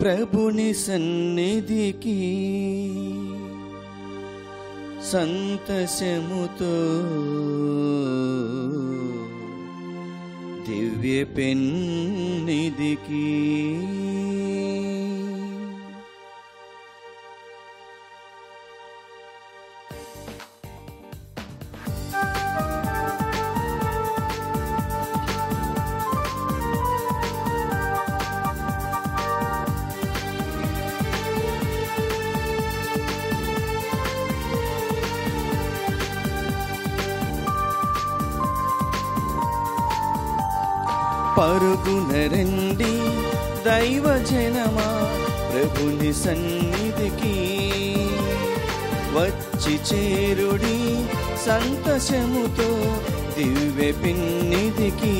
ప్రభుని సన్నిధికి సంతసముతో దివ్య పెన్నిధికి పరుగున రండి దైవ జనమా ప్రభుని సన్నిధికి వచ్చి చేరుడి సంతసముతో దివ్య పిన్నిధికి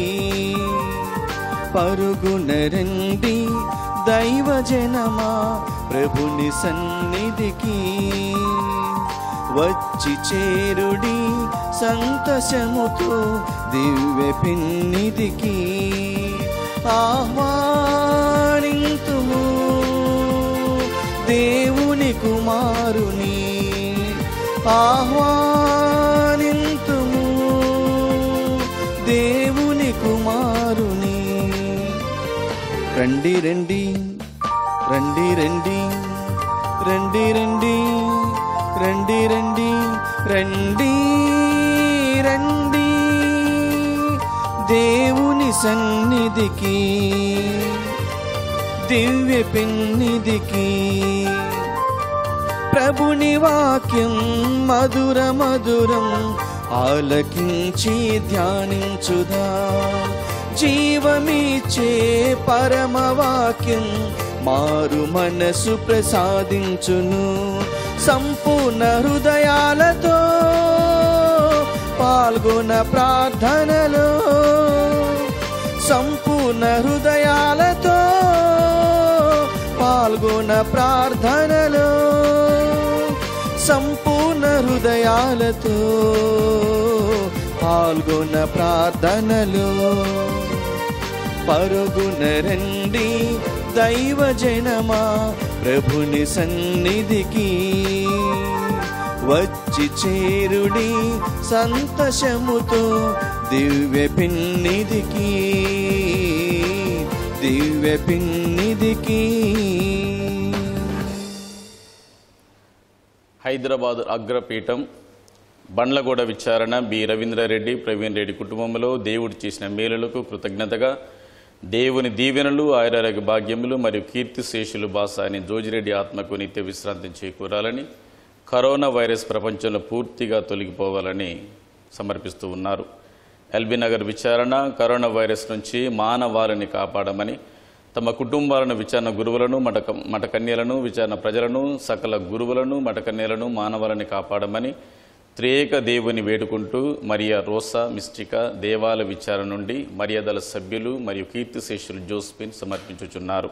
పరుగున రండి దైవ జనమా ప్రభుని సన్నిధికి వచ్చి చేరుడి సంతసముతో దివ్య పిన్నిధికి ఆహ్వానింతుము దేవుని కుమారుని ఆహ్వానింతుము దేవుని కుమారుని రండి రండి రండి రండి రండి రండి రండి రండి రండి రండి దేవుని సన్నిధికి దివ్య పెన్నిధికి ప్రభుని వాక్యం మధుర మధురం ఆలకించి ధ్యానించుదా జీవమిచ్చే పరమ వాక్యం మారు మనసు ప్రసాదించును సంపూర్ణ హృదయాలతో పాల్గొన ప్రార్థనలో సంపూర్ణ హృదయాలతో పాల్గొన ప్రార్థనలో సంపూర్ణ హృదయాలతో పాల్గొన ప్రార్థనలో పరుగున రండి దైవ జనమా ప్రభుని సన్నిధికి వచ్చి చేరుడి సంతసముతో దివ్య పిన్నిధికి దివ్య పిన్నిధికి హైదరాబాద్ అగ్రపీఠం బండ్లగూడ విచారణ బి రవీంద్రారెడ్డి ప్రవీణ్ రెడ్డి కుటుంబంలో దేవుడు చేసిన మేలులకు కృతజ్ఞతగా దేవుని దీవెనలు ఆయురారోగ్య భాగ్యములు మరియు కీర్తి శేషులు బాసాని జోజిరెడ్డి ఆత్మకు నిత్య విశ్రాంతి చేకూరాలని కరోనా వైరస్ ప్రపంచంలో పూర్తిగా తొలగిపోవాలని సమర్పిస్తూ ఉన్నారు ఎల్బీ నగర్ విచారణ కరోనా వైరస్ నుంచి మానవాళిని కాపాడమని తమ కుటుంబాలను విచారణ గురువులను మట మఠకన్యలను విచారణ ప్రజలను సకల గురువులను మఠకన్యలను మానవాళిని కాపాడమని త్రియేక దేవుని వేడుకుంటూ మరియా రోసా మిస్టిక దేవాల విచారణ నుండి మర్యాదల సభ్యులు మరియు కీర్తిశేషులు జోస్పిన్ సమర్పించుచున్నారు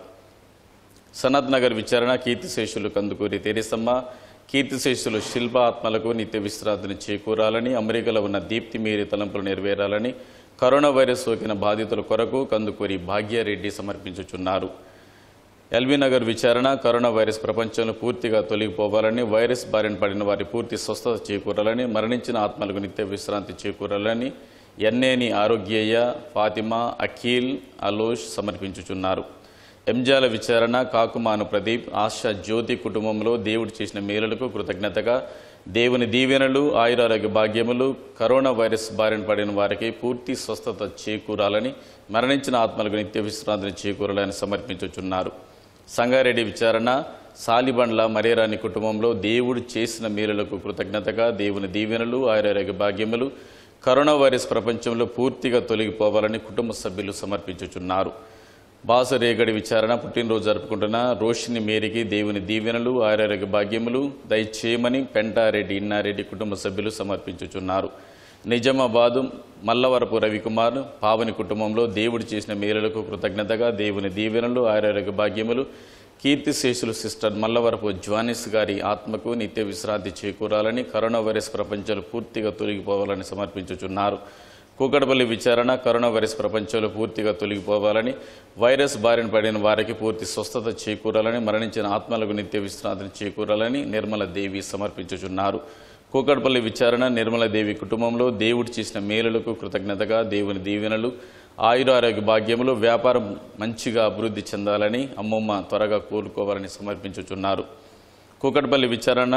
సనత్ నగర్ విచారణ కీర్తిశేషులు కందుకూరి తెరిసమ్మ కీర్తిశేషులు శిల్ప ఆత్మలకు నిత్య విశ్రాంతిని చేకూరాలని అమెరికాలో ఉన్న దీప్తి మీరి తలంపులు నెరవేరాలని కరోనా వైరస్ సోకిన బాధితుల కొరకు కందుకూరి భాగ్యారెడ్డి సమర్పించుచున్నారు ఎల్బీ నగర్ విచారణ కరోనా వైరస్ ప్రపంచంలో పూర్తిగా తొలగిపోవాలని వైరస్ బారిన పడిన వారి పూర్తి స్వస్థత చేకూరాలని మరణించిన ఆత్మలకు నిత్య విశ్రాంతి చేకూరాలని ఎన్నేని ఆరోగ్యయ్య ఫాతిమా అఖిల్ అలోష్ సమర్పించుచున్నారు ఎంజాల విచారణ కాకుమాను ప్రదీప్ ఆశా జ్యోతి కుటుంబంలో దేవుడు చేసిన మేలులకు కృతజ్ఞతగా దేవుని దీవెనలు ఆయురారోగ్య భాగ్యములు కరోనా వైరస్ బారిన పడిన వారికి పూర్తి స్వస్థత చేకూరాలని మరణించిన ఆత్మలకు నిత్య విశ్రాంతిని చేకూరాలని సమర్పించుచున్నారు సంగారెడ్డి విచారణ సాలిబండ్ల మరేరాని కుటుంబంలో దేవుడు చేసిన మేలులకు కృతజ్ఞతగా దేవుని దీవెనలు ఆయురారోగ్య భాగ్యములు కరోనా వైరస్ ప్రపంచంలో పూర్తిగా తొలగిపోవాలని కుటుంబ సభ్యులు సమర్పించుచున్నారు బాసరేగడి విచారణ పుట్టినరోజు జరుపుకుంటున్న రోషిని మేరికి దేవుని దీవెనలు ఆరోగ్య భాగ్యములు దయచేయమని పెంటారెడ్డి ఇన్నారెడ్డి కుటుంబ సభ్యులు సమర్పించుచున్నారు నిజామాబాదు మల్లవరపు రవికుమార్ పావని కుటుంబంలో దేవుడు చేసిన మేలులకు కృతజ్ఞతగా దేవుని దీవెనలు ఆరోగ్య భాగ్యములు కీర్తిశేషులు సిస్టర్ మల్లవరపు జ్వానిస్ గారి ఆత్మకు నిత్య విశ్రాంతి చేకూరాలని కరోనా వైరస్ ప్రపంచంలో పూర్తిగా తొలగిపోవాలని సమర్పించుచున్నారు కూకటపల్లి విచారణ కరోనా వైరస్ ప్రపంచంలో పూర్తిగా తొలగిపోవాలని వైరస్ బారిన పడిన వారికి పూర్తి స్వస్థత చేకూరాలని మరణించిన ఆత్మలకు నిత్య విశ్రాంతిని చేకూరాలని నిర్మల దేవి సమర్పించుచున్నారు కూకట్పల్లి విచారణ నిర్మల దేవి కుటుంబంలో దేవుడు చేసిన మేలులకు కృతజ్ఞతగా దేవుని దీవెనలు ఆయురారోగ్య భాగ్యములు వ్యాపారం మంచిగా అభివృద్ధి చెందాలని అమ్మమ్మ త్వరగా కోలుకోవాలని సమర్పించుచున్నారు కూకట్పల్లి విచారణ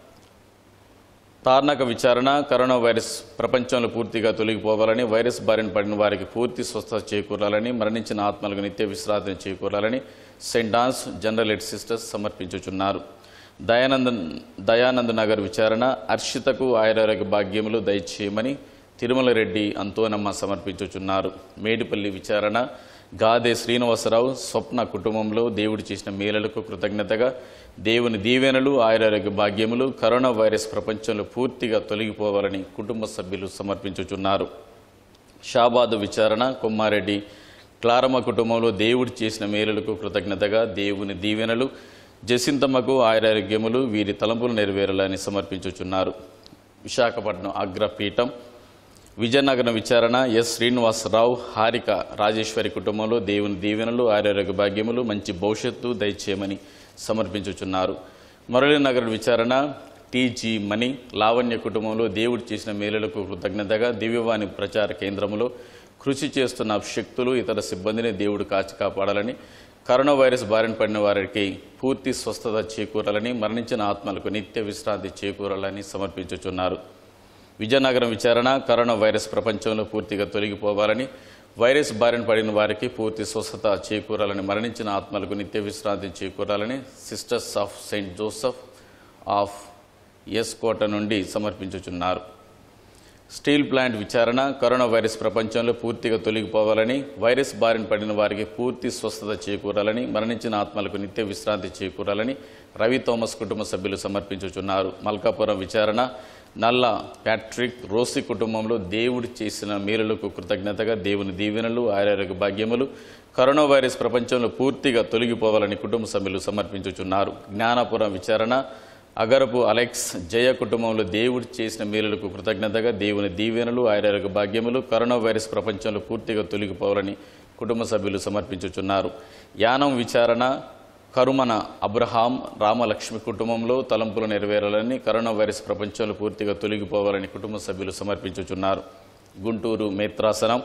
తార్నాక విచారణ కరోనా వైరస్ ప్రపంచంలో పూర్తిగా తొలగిపోవాలని వైరస్ బారిన పడిన వారికి పూర్తి స్వస్థత చేకూరాలని మరణించిన ఆత్మలకు నిత్య విశ్రాంతిని చేకూరాలని సెయింట్ డాన్స్ జనరల్ ఎడ్ సిస్టర్స్ సమర్పించుచున్నారు దయానంద దయానంద నగర్ విచారణ అర్షితకు ఆయురారోగ్య భాగ్యములు దయచేయమని తిరుమల రెడ్డి అంతోనమ్మ సమర్పించుచున్నారు మేడిపల్లి విచారణ గాదే శ్రీనివాసరావు స్వప్న కుటుంబంలో దేవుడు చేసిన మేలులకు కృతజ్ఞతగా దేవుని దీవెనలు ఆయురారోగ్య భాగ్యములు కరోనా వైరస్ ప్రపంచంలో పూర్తిగా తొలగిపోవాలని కుటుంబ సభ్యులు సమర్పించుచున్నారు షాబాదు విచారణ కొమ్మారెడ్డి క్లారమ్మ కుటుంబంలో దేవుడు చేసిన మేలులకు కృతజ్ఞతగా దేవుని దీవెనలు జసింతమ్మకు ఆయురారోగ్యములు వీరి తలంపులు నెరవేరాలని సమర్పించుచున్నారు విశాఖపట్నం అగ్రపీఠం విజయనగరం విచారణ ఎస్ శ్రీనివాసరావు హారిక రాజేశ్వరి కుటుంబంలో దేవుని దీవెనలు ఆరోగ్య భాగ్యములు మంచి భవిష్యత్తు దయచేయమని సమర్పించుచున్నారు మురళీనగర్ విచారణ టీజీ మణి లావణ్య కుటుంబంలో దేవుడు చేసిన మేలులకు కృతజ్ఞతగా దివ్యవాణి ప్రచార కేంద్రములో కృషి చేస్తున్న శక్తులు ఇతర సిబ్బందిని దేవుడు కాచి కాపాడాలని కరోనా వైరస్ బారిన పడిన వారికి పూర్తి స్వస్థత చేకూరాలని మరణించిన ఆత్మలకు నిత్య విశ్రాంతి చేకూరాలని సమర్పించుచున్నారు విజయనగరం విచారణ కరోనా వైరస్ ప్రపంచంలో పూర్తిగా తొలగిపోవాలని వైరస్ బారిన పడిన వారికి పూర్తి స్వస్థత చేకూరాలని మరణించిన ఆత్మలకు నిత్య విశ్రాంతి చేకూరాలని sisters of saint Joseph of S Kota నుండి సమర్పించుచున్నారు స్టీల్ ప్లాంట్ విచారణ కరోనా వైరస్ ప్రపంచంలో పూర్తిగా తొలగిపోవాలని వైరస్ బారిన పడిన వారికి పూర్తి స్వస్థత చేకూరాలని మరణించిన ఆత్మలకు నిత్య విశ్రాంతి చేకూరాలని రవి థోమస్ కుటుంబ సభ్యులు సమర్పించుచున్నారు మల్కాపురం విచారణ నల్ల ప్యాట్రిక్ రోసి కుటుంబంలో దేవుడు చేసిన మేలులకు కృతజ్ఞతగా దేవుని దీవెనలు ఆరోగ్య భాగ్యములు కరోనా వైరస్ ప్రపంచంలో పూర్తిగా తొలగిపోవాలని కుటుంబ సభ్యులు సమర్పించుచున్నారు జ్ఞానపురం విచారణ అగరపు అలెక్స్ జయ కుటుంబంలో దేవుడు చేసిన మేలులకు కృతజ్ఞతగా దేవుని దీవెనలు ఆయురారోగ్య భాగ్యములు కరోనా వైరస్ ప్రపంచంలో పూర్తిగా తొలగిపోవాలని కుటుంబ సభ్యులు సమర్పించుచున్నారు యానం విచారణ కరుమన అబ్రహాం రామలక్ష్మి కుటుంబంలో తలంపులు నెరవేరాలని కరోనా వైరస్ ప్రపంచంలో పూర్తిగా తొలగిపోవాలని కుటుంబ సభ్యులు సమర్పించుచున్నారు గుంటూరు మేత్రాసనం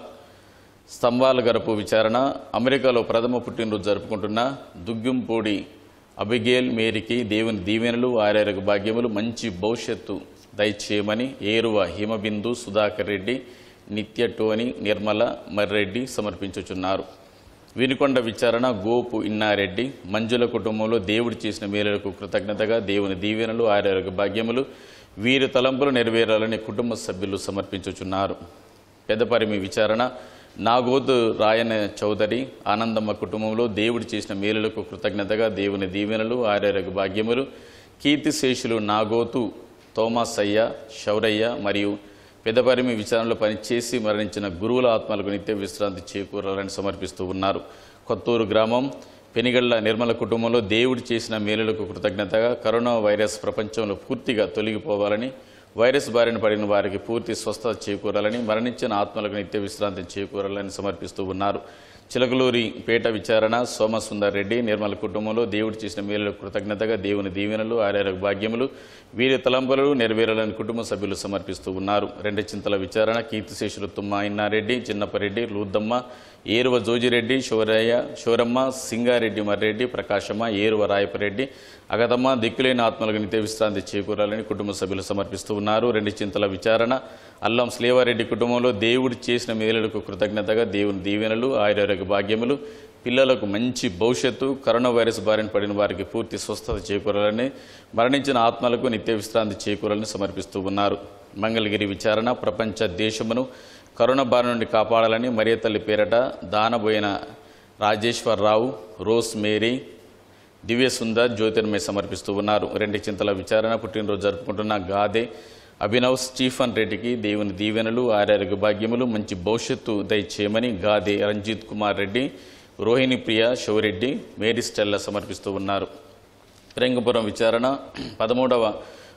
స్తంభాల గరపు విచారణ అమెరికాలో ప్రథమ పుట్టినరోజు జరుపుకుంటున్న దుగ్గింపూడి అబిగేల్ మేరీకి దేవుని దీవెనలు ఆరోగ్య భాగ్యములు మంచి భవిష్యత్తు దయచేయమని ఏరువ హిమబిందు సుధాకర్ రెడ్డి నిత్య టోని నిర్మల మర్రెడ్డి సమర్పించుచున్నారు వినుకొండ విచారణ గోపు ఇన్నారెడ్డి మంజుల కుటుంబంలో దేవుడు చేసిన మేలులకు కృతజ్ఞతగా దేవుని దీవెనలు ఆరోగ్య భాగ్యములు వీరి తలంపులు నెరవేరాలని కుటుంబ సభ్యులు సమర్పించుచున్నారు పెద్దపరిమి విచారణ నాగోదు రాయన చౌదరి ఆనందమ్మ కుటుంబంలో దేవుడు చేసిన మేలులకు కృతజ్ఞతగా దేవుని దీవెనలు ఆరోగ్య భాగ్యములు కీర్తిశేషులు నాగోతు తోమాసయ్య శౌరయ్య మరియు పెద్దపరిమి విచారణలో పనిచేసి మరణించిన గురువుల ఆత్మలకు నిత్య విశ్రాంతి చేకూరాలని సమర్పిస్తూ ఉన్నారు కొత్తూరు గ్రామం పెనిగళ్ల నిర్మల కుటుంబంలో దేవుడు చేసిన మేలులకు కృతజ్ఞతగా కరోనా వైరస్ ప్రపంచంలో పూర్తిగా తొలగిపోవాలని వైరస్ బారిన పడిన వారికి పూర్తి స్వస్థత చేకూరాలని మరణించిన ఆత్మలకు నిత్య విశ్రాంతి చేకూరాలని సమర్పిస్తూ ఉన్నారు చిలకలూరి పేట విచారణ సోమసుందర్ రెడ్డి నిర్మల కుటుంబంలో దేవుడు చేసిన మేలులకు కృతజ్ఞతగా దేవుని దీవెనలు ఆరోగ్య భాగ్యములు వీరి తలంపులు నెరవేరాలని కుటుంబ సభ్యులు సమర్పిస్తూ ఉన్నారు రెండు చింతల విచారణ కీర్తిశేషులు తుమ్మ ఇన్నారెడ్డి చిన్నపరెడ్డి లూద్దమ్మ ఏరువ జోజిరెడ్డి శివరయ్య శివరమ్మ సింగారెడ్డి మర్రెడ్డి ప్రకాశమ్మ ఏరువ రాయపరెడ్డి అగతమ్మ దిక్కులేని ఆత్మలకు నిత్య విశ్రాంతి చేకూరాలని కుటుంబ సభ్యులు సమర్పిస్తూ ఉన్నారు రెండు చింతల విచారణ అల్లం శ్లేవారెడ్డి కుటుంబంలో దేవుడు చేసిన మేలులకు కృతజ్ఞతగా దేవుని దీవెనలు ఆయురారోగ్య భాగ్యములు పిల్లలకు మంచి భవిష్యత్తు కరోనా వైరస్ బారిన పడిన వారికి పూర్తి స్వస్థత చేకూరాలని మరణించిన ఆత్మలకు నిత్య విశ్రాంతి చేకూరాలని సమర్పిస్తూ ఉన్నారు మంగళగిరి విచారణ ప్రపంచ దేశమును కరోనా బారి నుండి కాపాడాలని మరియ తల్లి పేరట దానబోయిన రాజేశ్వరరావు రోస్ మేరీ దివ్య సుందర్ జ్యోతిర్మయ సమర్పిస్తూ ఉన్నారు రెండు చింతల విచారణ పుట్టినరోజు జరుపుకుంటున్న గాదే అభినవ్ స్టీఫన్ రెడ్డికి దేవుని దీవెనలు ఆరోగ్య భాగ్యములు మంచి భవిష్యత్తు దయచేయమని గాదే రంజిత్ కుమార్ రెడ్డి రోహిణి ప్రియ శివరెడ్డి మేరీ స్టెల్ల సమర్పిస్తూ ఉన్నారు రంగపురం విచారణ పదమూడవ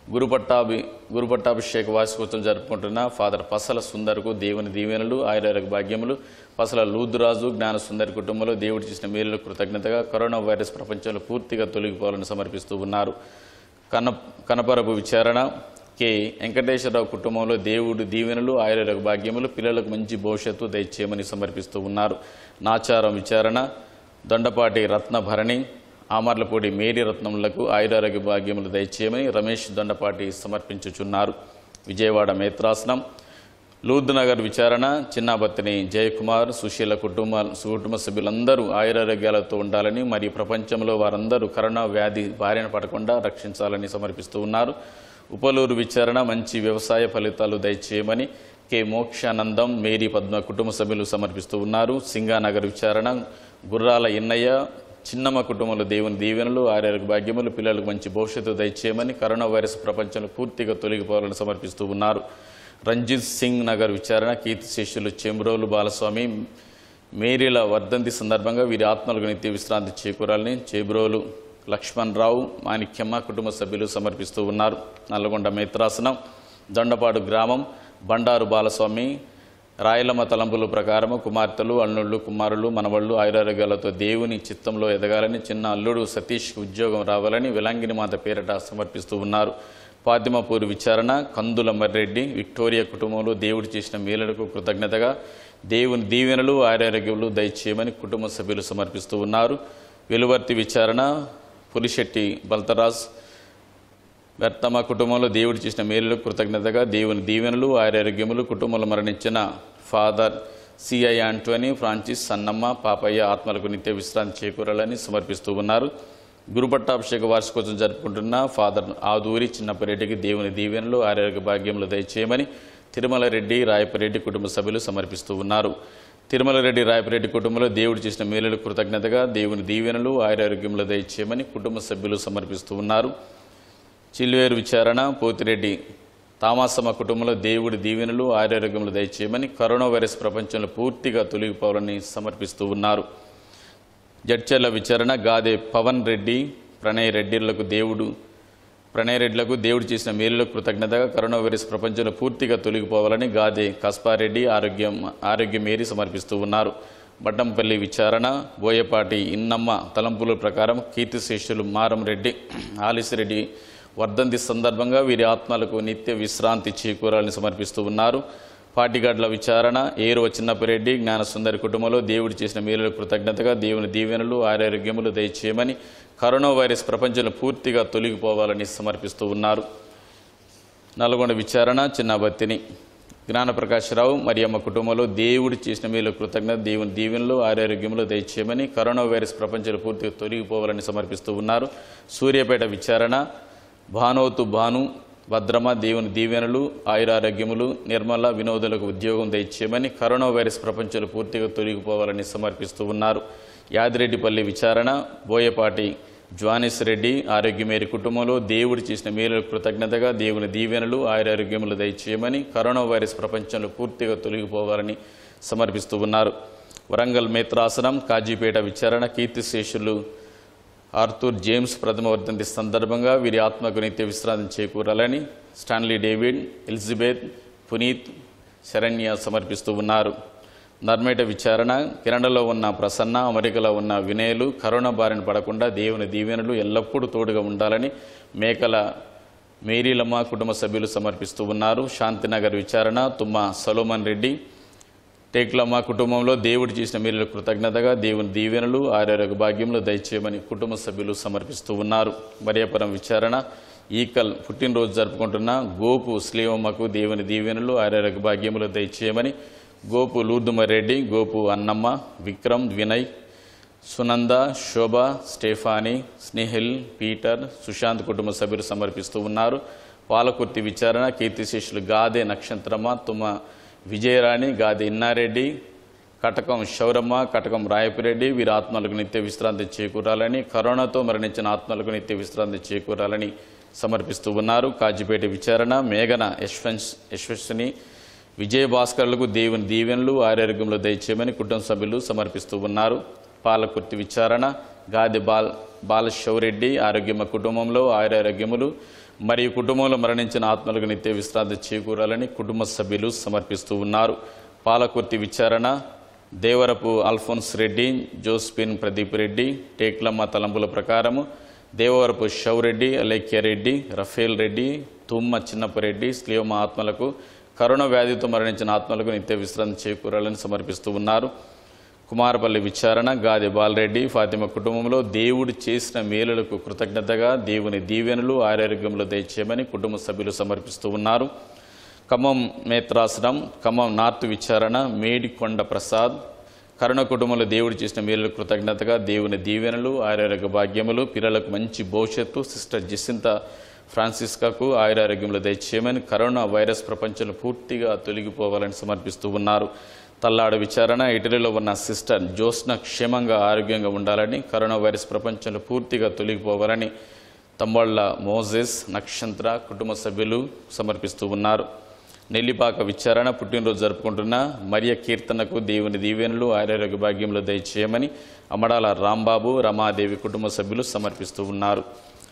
గురుపట్టాభి గురుపట్టాభిషేక వార్షికోత్సవం జరుపుకుంటున్న ఫాదర్ పసల సుందర్కు దేవుని దీవెనలు ఆయుర్వేద భాగ్యములు పసల లూదురాజు జ్ఞాన సుందరి కుటుంబంలో దేవుడు చేసిన మేలులు కృతజ్ఞతగా కరోనా వైరస్ ప్రపంచంలో పూర్తిగా తొలగిపోవాలని సమర్పిస్తూ ఉన్నారు కన కనపరపు విచారణ కె వెంకటేశ్వరరావు కుటుంబంలో దేవుడు దీవెనలు ఆయుర్వేద భాగ్యములు పిల్లలకు మంచి భవిష్యత్తు దయచేయమని సమర్పిస్తూ ఉన్నారు నాచారం విచారణ దొండపాటి రత్నభరణి ఆమర్లపూడి మేరీ రత్నములకు ఆయురారోగ్య భాగ్యములు దయచేయమని రమేష్ దొండపాటి సమర్పించుచున్నారు విజయవాడ మేత్రాసనం లూద్నగర్ విచారణ చిన్నాబత్తిని జయకుమార్ సుశీల కుటుంబ కుటుంబ సభ్యులందరూ ఆయురారోగ్యాలతో ఉండాలని మరియు ప్రపంచంలో వారందరూ కరోనా వ్యాధి బారిన పడకుండా రక్షించాలని సమర్పిస్తూ ఉన్నారు ఉపలూరు విచారణ మంచి వ్యవసాయ ఫలితాలు దయచేయమని కె మోక్షానందం మేరీ పద్మ కుటుంబ సభ్యులు సమర్పిస్తూ ఉన్నారు సింగానగర్ విచారణ గుర్రాల ఇన్నయ్య చిన్నమ్మ కుటుంబంలో దేవుని దీవెనలు ఆరోగ్య భాగ్యములు పిల్లలకు మంచి భవిష్యత్తు దయచేయమని కరోనా వైరస్ ప్రపంచంలో పూర్తిగా తొలగిపోవాలని సమర్పిస్తూ ఉన్నారు రంజిత్ సింగ్ నగర్ విచారణ కీర్తి శిష్యులు చెంబ్రోలు బాలస్వామి మేరీల వర్ధంతి సందర్భంగా వీరి ఆత్మలకు నిత్య విశ్రాంతి చేకూరాలని చేబ్రోలు లక్ష్మణ్ రావు మాణిక్యమ్మ కుటుంబ సభ్యులు సమర్పిస్తూ ఉన్నారు నల్లగొండ మేత్రాసనం దొండపాడు గ్రామం బండారు బాలస్వామి రాయలమ్మ తలంపుల ప్రకారము కుమార్తెలు అల్లుళ్ళు కుమారులు మనవళ్ళు ఆయురారోగ్యాలతో దేవుని చిత్తంలో ఎదగాలని చిన్న అల్లుడు సతీష్కి ఉద్యోగం రావాలని విలంగిని మాత పేరిట సమర్పిస్తూ ఉన్నారు పాతిమపూర్ విచారణ కందుల మర్రెడ్డి విక్టోరియా కుటుంబంలో దేవుడు చేసిన మేలులకు కృతజ్ఞతగా దేవుని దీవెనలు ఆరోగ్యములు దయచేయమని కుటుంబ సభ్యులు సమర్పిస్తూ ఉన్నారు వెలువర్తి విచారణ పులిశెట్టి బల్తరాజ్ వ్యర్థమ కుటుంబంలో దేవుడు చేసిన మేలులకు కృతజ్ఞతగా దేవుని దీవెనలు ఆరోగ్యములు కుటుంబంలో మరణించిన father CI Antony Francis Sannamma Papaiah ఆత్మలకు నిత్య విశ్రాంతి చేకూరాలని సమర్పిస్తూ ఉన్నారు గురుపట్టాభిషేక వార్షికోత్సవం జరుపుకుంటున్న ఫాదర్ ఆదూరి చిన్నపరెడ్డికి దేవుని దీవెనలు ఆరోగ్య భాగ్యములు దయచేయమని తిరుమల రెడ్డి రాయపరెడ్డి కుటుంబ సభ్యులు సమర్పిస్తూ ఉన్నారు తిరుమల రెడ్డి రాయపరెడ్డి కుటుంబంలో దేవుడు చేసిన మేలులకు కృతజ్ఞతగా దేవుని దీవెనలు ఆరోగ్యములు దయచేయమని కుటుంబ సభ్యులు సమర్పిస్తూ ఉన్నారు చిల్వేరు విచారణ పోతిరెడ్డి తామాసమ్మ కుటుంబంలో దేవుడి దీవెనలు ఆరోగ్యములు దయచేయమని కరోనా వైరస్ ప్రపంచంలో పూర్తిగా తొలగిపోవాలని సమర్పిస్తూ ఉన్నారు జడ్చర్ల విచారణ గాదే పవన్ రెడ్డి ప్రణయ్ రెడ్డిలకు దేవుడు ప్రణయ్ రెడ్డిలకు దేవుడు చేసిన మేలులకు కృతజ్ఞతగా కరోనా వైరస్ ప్రపంచంలో పూర్తిగా తొలగిపోవాలని గాదే కస్పారెడ్డి ఆరోగ్యం ఆరోగ్యం మేరీ సమర్పిస్తూ ఉన్నారు బడ్డంపల్లి విచారణ బోయపాటి ఇన్నమ్మ తలంపుల ప్రకారం కీర్తి శిష్యులు మారం రెడ్డి ఆలిసిరెడ్డి వర్ధంతి సందర్భంగా వీరి ఆత్మలకు నిత్య విశ్రాంతి చేకూరాలని సమర్పిస్తూ ఉన్నారు పాటిగడ్ల విచారణ ఏరువ చిన్నపిరెడ్డి జ్ఞానసుందరి కుటుంబంలో దేవుడు చేసిన మేలులకు కృతజ్ఞతగా దేవుని దీవెనలు ఆరోగ్యములు దయచేయమని కరోనా వైరస్ ప్రపంచంలో పూర్తిగా తొలగిపోవాలని సమర్పిస్తూ ఉన్నారు నల్గొండ విచారణ చిన్నబత్తిని జ్ఞానప్రకాశరావు మరియమ్మ కుటుంబంలో దేవుడు చేసిన మేలు కృతజ్ఞత దేవుని దీవెనలు ఆరోగ్యములు దయచేయమని కరోనా వైరస్ ప్రపంచంలో పూర్తిగా తొలగిపోవాలని సమర్పిస్తూ ఉన్నారు సూర్యాపేట విచారణ భానోతు భాను భద్రమ దేవుని దీవెనలు ఆయురారోగ్యములు నిర్మల వినోదులకు ఉద్యోగం దయచేయమని కరోనా వైరస్ ప్రపంచంలో పూర్తిగా తొలగిపోవాలని సమర్పిస్తూ ఉన్నారు యాదిరెడ్డిపల్లి విచారణ బోయపాటి జ్వానిస్ రెడ్డి ఆరోగ్యమేరి కుటుంబంలో దేవుడు చేసిన మేలులకు కృతజ్ఞతగా దేవుని దీవెనలు ఆయురారోగ్యములు దయచేయమని కరోనా వైరస్ ప్రపంచంలో పూర్తిగా తొలగిపోవాలని సమర్పిస్తూ ఉన్నారు వరంగల్ మేత్రాసనం కాజీపేట విచారణ కీర్తిశేషులు ఆర్థూర్ జేమ్స్ ప్రథమ వర్ధంతి సందర్భంగా వీరి ఆత్మకు నిత్య విశ్రాంతి చేకూరాలని Stanley David Elizabeth Puneeth Saranya సమర్పిస్తూ ఉన్నారు నర్మేట విచారణ కెనడాలో ఉన్న ప్రసన్న అమెరికాలో ఉన్న వినయలు కరోనా బారిన పడకుండా దేవుని దీవెనలు ఎల్లప్పుడూ తోడుగా ఉండాలని మేకల మేరీలమ్మ కుటుంబ సభ్యులు సమర్పిస్తూ ఉన్నారు శాంతినగర్ విచారణ తుమ్మ సలోమన్ రెడ్డి టేక్లమ్మ కుటుంబంలో దేవుడు చేసిన మేలు కృతజ్ఞతగా దేవుని దీవెనలు ఆరోగ్య భాగ్యములు దయచేయమని కుటుంబ సభ్యులు సమర్పిస్తూ ఉన్నారు మరియపురం విచారణ ఈకల్ పుట్టినరోజు జరుపుకుంటున్న గోపు శ్రీవమ్మకు దేవుని దీవెనలు ఆరోగ్య భాగ్యములు దయచేయమని గోపు లూర్దుమరెడ్డి గోపు అన్నమ్మ విక్రమ్ వినయ్ సునంద శోభ స్టేఫానీ స్నేహిల్ పీటర్ సుశాంత్ కుటుంబ సభ్యులు సమర్పిస్తూ ఉన్నారు పాలకుర్తి విచారణ కీర్తిశేషులు గాదే నక్షత్రమ్మ తుమ్మ విజయరాణి గాది ఇన్నారెడ్డి కటకం శౌరమ్మ కటకం రాయపిరెడ్డి వీరి ఆత్మలకు నిత్య విశ్రాంతి చేకూరాలని కరోనాతో మరణించిన ఆత్మలకు నిత్య విశ్రాంతి చేకూరాలని సమర్పిస్తూ ఉన్నారు కాజిపేట విచారణ మేఘన యశ్వంశ్ యశ్వస్ని విజయభాస్కర్లకు దేవుని దీవెనలు ఆరోగ్యంలో దయచేయమని కుటుంబ సభ్యులు సమర్పిస్తూ ఉన్నారు పాలకుర్తి విచారణ గాది బాల్ బాలశౌరెడ్డి ఆరోగ్యమ కుటుంబంలో ఆయురారోగ్యములు మరియు కుటుంబంలో మరణించిన ఆత్మలకు నిత్య విశ్రాంతి చేకూరాలని కుటుంబ సభ్యులు సమర్పిస్తూ ఉన్నారు పాలకుర్తి విచారణ దేవరపు అల్ఫోన్స్ రెడ్డి జోస్పిన్ ప్రదీప్ రెడ్డి టేక్లమ్మ తలంపుల ప్రకారము దేవవరపు షౌరెడ్డి అలేఖ్యారెడ్డి రఫేల్ రెడ్డి తుమ్మ చిన్నప్పరెడ్డి స్లీవమ ఆత్మలకు కరోనా వ్యాధితో మరణించిన ఆత్మలకు నిత్య విశ్రాంతి చేకూరాలని సమర్పిస్తూ ఉన్నారు కుమారపల్లి విచారణ గాది బాలరెడ్డి ఫాతిమ కుటుంబంలో దేవుడు చేసిన మేలులకు కృతజ్ఞతగా దేవుని దీవెనలు ఆరోగ్యంలో దయచేయమని కుటుంబ సభ్యులు సమర్పిస్తూ ఉన్నారు ఖమ్మం మేత్రాసనం ఖమ్మం నార్త్ విచారణ మేడికొండ ప్రసాద్ కరుణ కుటుంబంలో దేవుడు చేసిన మేలు కృతజ్ఞతగా దేవుని దీవెనలు ఆరోగ్య భాగ్యములు పిల్లలకు మంచి భవిష్యత్తు సిస్టర్ జసింత ఫ్రాన్సిస్కాకు ఆయురారోగ్యంలో దయచేయమని కరోనా వైరస్ ప్రపంచంలో పూర్తిగా తొలగిపోవాలని సమర్పిస్తూ ఉన్నారు తల్లాడ విచారణ ఇటలీలో ఉన్న సిస్టర్ జోస్న క్షేమంగా ఆరోగ్యంగా ఉండాలని కరోనా వైరస్ ప్రపంచంలో పూర్తిగా తొలగిపోవాలని తమ్మళ్ళ మోజెస్ నక్షత్ర కుటుంబ సభ్యులు సమర్పిస్తూ ఉన్నారు నెల్లిపాక విచారణ పుట్టినరోజు జరుపుకుంటున్న మరియ కీర్తనకు దేవుని దీవెనలు ఆరోగ్య భాగ్యంలో దయచేయమని అమడాల రాంబాబు రమాదేవి కుటుంబ సభ్యులు సమర్పిస్తూ ఉన్నారు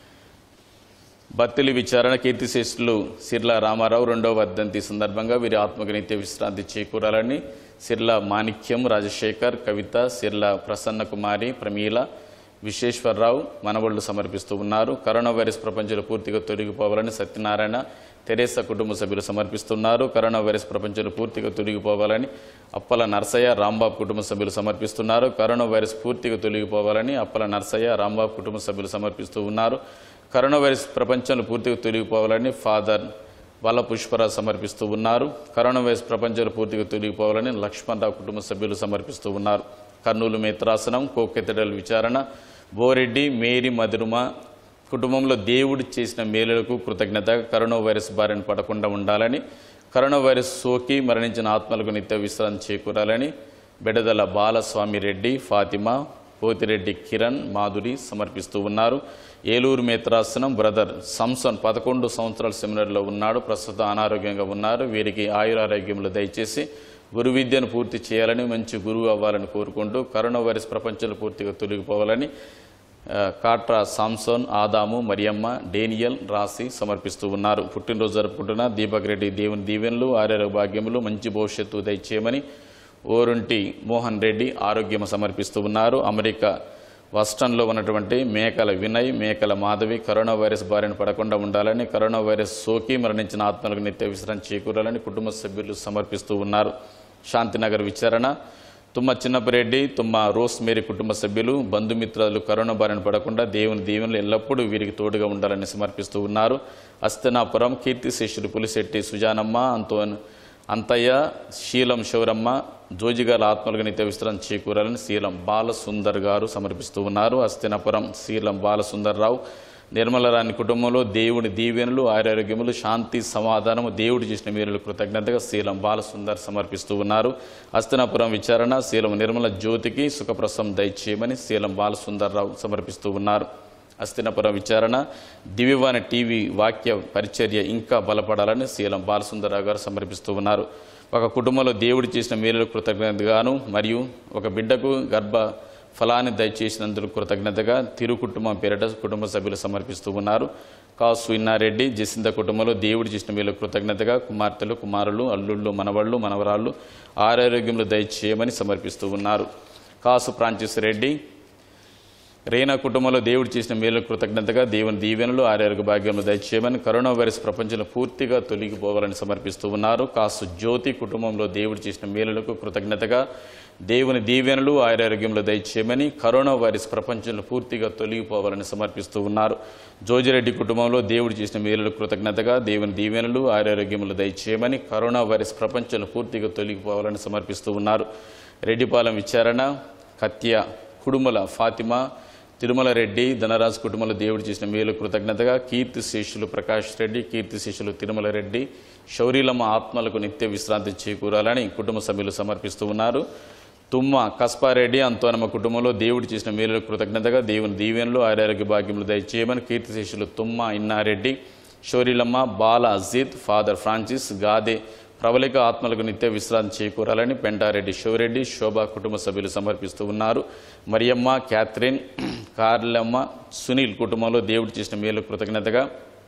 భక్తులి విచారణ కీర్తిశేషులు సిర్ల రామారావు రెండవ వర్ధంతి సందర్భంగా వీరి ఆత్మకు నిత్య విశ్రాంతి చేకూరాలని సిర్ల మాణిక్యం రాజశేఖర్ కవిత సిర్ల ప్రసన్న కుమారి ప్రమీల విశ్వేశ్వరరావు మనవళ్లు సమర్పిస్తూ ఉన్నారు కరోనా వైరస్ ప్రపంచంలో పూర్తిగా తొలగిపోవాలని సత్యనారాయణ తెరేసా కుటుంబ సభ్యులు సమర్పిస్తున్నారు కరోనా వైరస్ ప్రపంచంలో పూర్తిగా తొలగిపోవాలని అప్పల నర్సయ్య రాంబాబు కుటుంబ సభ్యులు సమర్పిస్తున్నారు కరోనా వైరస్ పూర్తిగా తొలగిపోవాలని అప్పల నర్సయ్య రాంబాబు కుటుంబ సభ్యులు సమర్పిస్తూ ఉన్నారు కరోనా వైరస్ ప్రపంచంలో పూర్తిగా తొలగిపోవాలని ఫాదర్ వల్ల పుష్పరాజు సమర్పిస్తూ ఉన్నారు కరోనా వైరస్ ప్రపంచంలో పూర్తిగా తొలగిపోవాలని లక్ష్మణరావు కుటుంబ సభ్యులు సమర్పిస్తూ ఉన్నారు కర్నూలు మేత్రాసనం కోకెత్తడల విచారణ బోరెడ్డి మేరీ మధురుమ కుటుంబంలో దేవుడు చేసిన మేలులకు కృతజ్ఞత కరోనా వైరస్ బారిన పడకుండా ఉండాలని కరోనా వైరస్ సోకి మరణించిన ఆత్మలకు నిత్య విశ్రాంతి చేకూరాలని బెడదల బాలస్వామి రెడ్డి ఫాతిమా పోతిరెడ్డి కిరణ్ మాధురి సమర్పిస్తూ ఉన్నారు ఏలూరు మేత్రాసనం బ్రదర్ సంసన్ పదకొండు సంవత్సరాల సెమినార్లో ఉన్నాడు ప్రస్తుతం అనారోగ్యంగా ఉన్నారు వీరికి ఆయురారోగ్యంలో దయచేసి గురు విద్యను పూర్తి చేయాలని మంచి గురువు అవ్వాలని కోరుకుంటూ కరోనా వైరస్ ప్రపంచంలో పూర్తిగా తొలగిపోవాలని ఆ, కాట్రా సాంసోన్ ఆదాము మరియమ్మ డేనియల్ రాసి సమర్పిస్తూ ఉన్నారు పుట్టినరోజు జరుపుకుంటున్న దీపక్ రెడ్డి దేవుని దీవెనలు ఆరోగ్య భాగ్యములు మంచి భవిష్యత్తు దయచేయమని ఓరుంటి మోహన్ రెడ్డి ఆరోగ్యం సమర్పిస్తూ ఉన్నారు అమెరికా వస్టన్లో ఉన్నటువంటి మేకల వినయ్ మేకల మాధవి కరోనా వైరస్ బారిన పడకుండా ఉండాలని కరోనా వైరస్ సోకి మరణించిన ఆత్మలకు నిత్య విశ్రాంతి చేకూరాలని కుటుంబ సభ్యులు సమర్పిస్తూ ఉన్నారు శాంతినగర్ విచారణ తుమ్మ చిన్నపరెడ్డి తుమ్మ రోస్ మేరీ కుటుంబ సభ్యులు బంధుమిత్రులు కరోనా బారిన పడకుండా దేవుని దీవెనలు ఎల్లప్పుడూ వీరికి తోడుగా ఉండాలని సమర్పిస్తూ ఉన్నారు అస్తనాపురం కీర్తిశేషులు పులిశెట్టి సుజానమ్మ అంతోన్ అంతయ్య శీలం శౌరమ్మ జోజిగాల ఆత్మలకు నిత్య విశ్రాంతి చేకూరాలని శీలం బాలసుందర్ గారు సమర్పిస్తూ ఉన్నారు అస్తినాపురం శీలం బాలసుందర్రావు నిర్మలరాణి కుటుంబంలో దేవుని దీవెనలు ఆరోగ్యములు శాంతి సమాధానము దేవుడు చేసిన మేలులు కృతజ్ఞతగా శీలం బాలసుందర్ సమర్పిస్తూ ఉన్నారు అస్తినాపురం విచారణ శీలం నిర్మల జ్యోతికి సుఖప్రసం దయచేయమని శీలం బాలసుందర్రావు సమర్పిస్తూ ఉన్నారు అస్తినపురం విచారణ దివ్యవాణి టీవీ వాక్య పరిచర్య ఇంకా బలపడాలని శీలం బాలసుందరరావు గారు సమర్పిస్తూ ఉన్నారు ఒక కుటుంబంలో దేవుడు చేసిన మేలులు కృతజ్ఞతగాను మరియు ఒక బిడ్డకు గర్భ ఫలాన్ని దయచేసినందుకు కృతజ్ఞతగా తిరు కుటుంబం పేరిట కుటుంబ సభ్యులు సమర్పిస్తూ ఉన్నారు కాసు ఇన్నారెడ్డి జసింత కుటుంబంలో దేవుడు చేసిన మేలు కృతజ్ఞతగా కుమార్తెలు కుమారులు అల్లుళ్ళు మనవళ్ళు మనవరాళ్ళు ఆరోగ్యంలో దయచేయమని సమర్పిస్తూ ఉన్నారు కాసు ఫ్రాన్సిస్ రెడ్డి రేనా కుటుంబంలో దేవుడు చేసిన మేలు కృతజ్ఞతగా దేవుని దీవెనలు ఆరోగ్య భాగ్యంలో దయచేయమని కరోనా వైరస్ ప్రపంచంలో పూర్తిగా తొలగిపోవాలని సమర్పిస్తూ ఉన్నారు కాసు జ్యోతి కుటుంబంలో దేవుడు చేసిన మేలులకు కృతజ్ఞతగా దేవుని దీవెనలు ఆరోగ్యంలో దయచేయమని కరోనా వైరస్ ప్రపంచంలో పూర్తిగా తొలగిపోవాలని సమర్పిస్తూ ఉన్నారు జోజిరెడ్డి కుటుంబంలో దేవుడు చేసిన మేలులకు కృతజ్ఞతగా దేవుని దీవెనలు ఆరోగ్యములు దయచేయమని కరోనా వైరస్ ప్రపంచంలో పూర్తిగా తొలగిపోవాలని సమర్పిస్తూ ఉన్నారు రెడ్డిపాలెం విచారణ కత్య కుడుమల ఫాతిమా తిరుమల రెడ్డి ధనరాజ్ కుటుంబంలో దేవుడు చేసిన మేలు కృతజ్ఞతగా కీర్తి శేషులు ప్రకాష్ రెడ్డి కీర్తి శేషులు తిరుమల రెడ్డి శౌరీలమ్మ ఆత్మలకు నిత్య విశ్రాంతి చేకూరాలని కుటుంబ సభ్యులు సమర్పిస్తూ ఉన్నారు తుమ్మ కస్పారెడ్డి అంతోనమ్మ కుటుంబంలో దేవుడు చేసిన మేలు కృతజ్ఞతగా దేవుని దీవెనలు ఆరోగ్య భాగ్యములు దయచేయమని కీర్తి శేషులు తుమ్మ ఇన్నారెడ్డి షోరీలమ్మ బాల అజీద్ ఫాదర్ ఫ్రాన్సిస్ గాదే ప్రబలిక ఆత్మలకు నిత్య విశ్రాంతి చేకూరాలని పెంటారెడ్డి శివరెడ్డి శోభ కుటుంబ సభ్యులు సమర్పిస్తూ ఉన్నారు మరియమ్మ క్యాథరిన్ కార్లమ్మ సునీల్ కుటుంబంలో దేవుడు చేసిన మేలు కృతజ్ఞతగా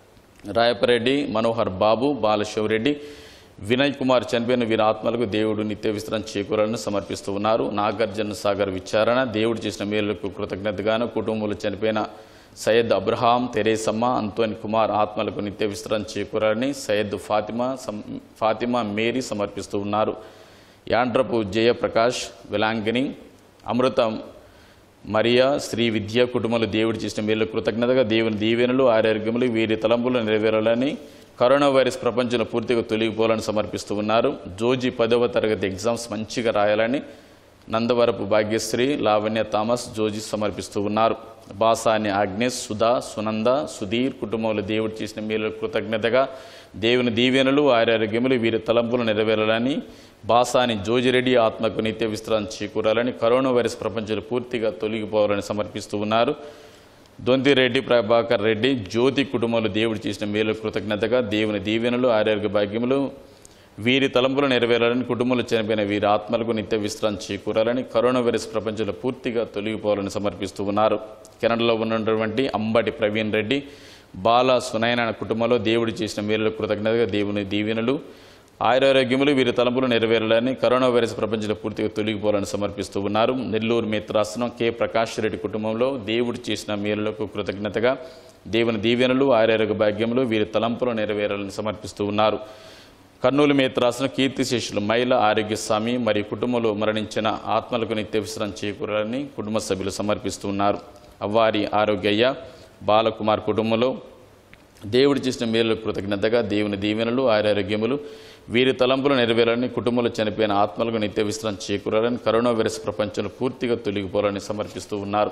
రాయపరెడ్డి మనోహర్ బాబు బాలశివరెడ్డి వినయ్ కుమార్ చనిపోయిన వీరి ఆత్మలకు దేవుడు నిత్య విశ్రాంతి చేకూరాలని సమర్పిస్తూ ఉన్నారు నాగార్జున సాగర్ విచారణ దేవుడు చేసిన మేలులకు కృతజ్ఞతగాను కుటుంబంలో చనిపోయిన సయ్యద్ అబ్రహాం తెరేసమ్మ అంతోని కుమార్ ఆత్మలకు నిత్య విశ్రాంతి చేకూరాలని సయ్యద్ ఫాతిమా సం- ఫాతిమా మేరీ సమర్పిస్తూ ఉన్నారు యాండ్రపు జయప్రకాష్ విలాంగిని అమృతం మరియా శ్రీ విద్య కుటుంబంలో దేవుడు చేసిన మేలు కృతజ్ఞతగా దేవుని దీవెనలు ఆరోగ్యములు వీరి తలంపులు నెరవేరాలని కరోనా వైరస్ ప్రపంచంలో పూర్తిగా తొలగిపోవాలని సమర్పిస్తూ ఉన్నారు జోజీ పదవ తరగతి ఎగ్జామ్స్ మంచిగా రాయాలని నందవరపు భాగ్యశ్రీ లావణ్య థామస్ జోజీ సమర్పిస్తూ ఉన్నారు బాసాని ఆగ్నేష్ సుధా సునంద సుధీర్ కుటుంబంలో దేవుడు చేసిన మేలు కృతజ్ఞతగా దేవుని దీవెనలు ఆరోగ్యములు వీరి తలంపులు నెరవేరాలని బాసాని జోజిరెడ్డి ఆత్మకు నిత్య విశ్రాంతి చేకూరాలని కరోనా వైరస్ ప్రపంచంలో పూర్తిగా తొలగిపోవాలని సమర్పిస్తూ ఉన్నారు దొంతిరెడ్డి ప్రభాకర్ రెడ్డి జ్యోతి కుటుంబంలో దేవుడు చేసిన మేలు కృతజ్ఞతగా దేవుని దీవెనలు ఆరోగ్య భాగ్యములు వీరి తలంపులు నెరవేరాలని కుటుంబంలో చనిపోయిన వీరి ఆత్మలకు నిత్య విశ్రాంతి చేకూరాలని కరోనా వైరస్ ప్రపంచంలో పూర్తిగా తొలగిపోవాలని సమర్పిస్తూ ఉన్నారు కెనడాలో ఉన్నటువంటి అంబటి ప్రవీణ్ రెడ్డి బాల సునయన కుటుంబంలో దేవుడు చేసిన మేలు కృతజ్ఞతగా దేవుని దీవెనలు ఆయురారోగ్యములు వీరి తలంపులు నెరవేరాలని కరోనా వైరస్ ప్రపంచంలో పూర్తిగా తొలగిపోవాలని సమర్పిస్తూ ఉన్నారు నెల్లూరు మిత్రాసనం కె ప్రకాష్ రెడ్డి కుటుంబంలో దేవుడు చేసిన మేలులకు కృతజ్ఞతగా దేవుని దీవెనలు ఆయురారోగ్య భాగ్యములు వీరి తలంపులు నెరవేరాలని సమర్పిస్తూ ఉన్నారు కర్నూలు మేత్రాసన కీర్తిశేషులు మైల ఆరోగ్య స్వామి మరియు కుటుంబంలో మరణించిన ఆత్మలకు నిత్య విశ్రాంతి చేకూరాలని కుటుంబ సభ్యులు సమర్పిస్తూ ఉన్నారు అవ్వారి ఆరోగ్యయ్య బాలకుమార్ కుటుంబంలో దేవుడు చేసిన మేలు కృతజ్ఞతగా దేవుని దీవెనలు ఆరోగ్యములు వీరి తలంపులు నెరవేరాలని కుటుంబంలో చనిపోయిన ఆత్మలకు నిత్య విశ్రాంతి చేకూరాలని కరోనా వైరస్ ప్రపంచంలో పూర్తిగా తొలగిపోవాలని సమర్పిస్తూ ఉన్నారు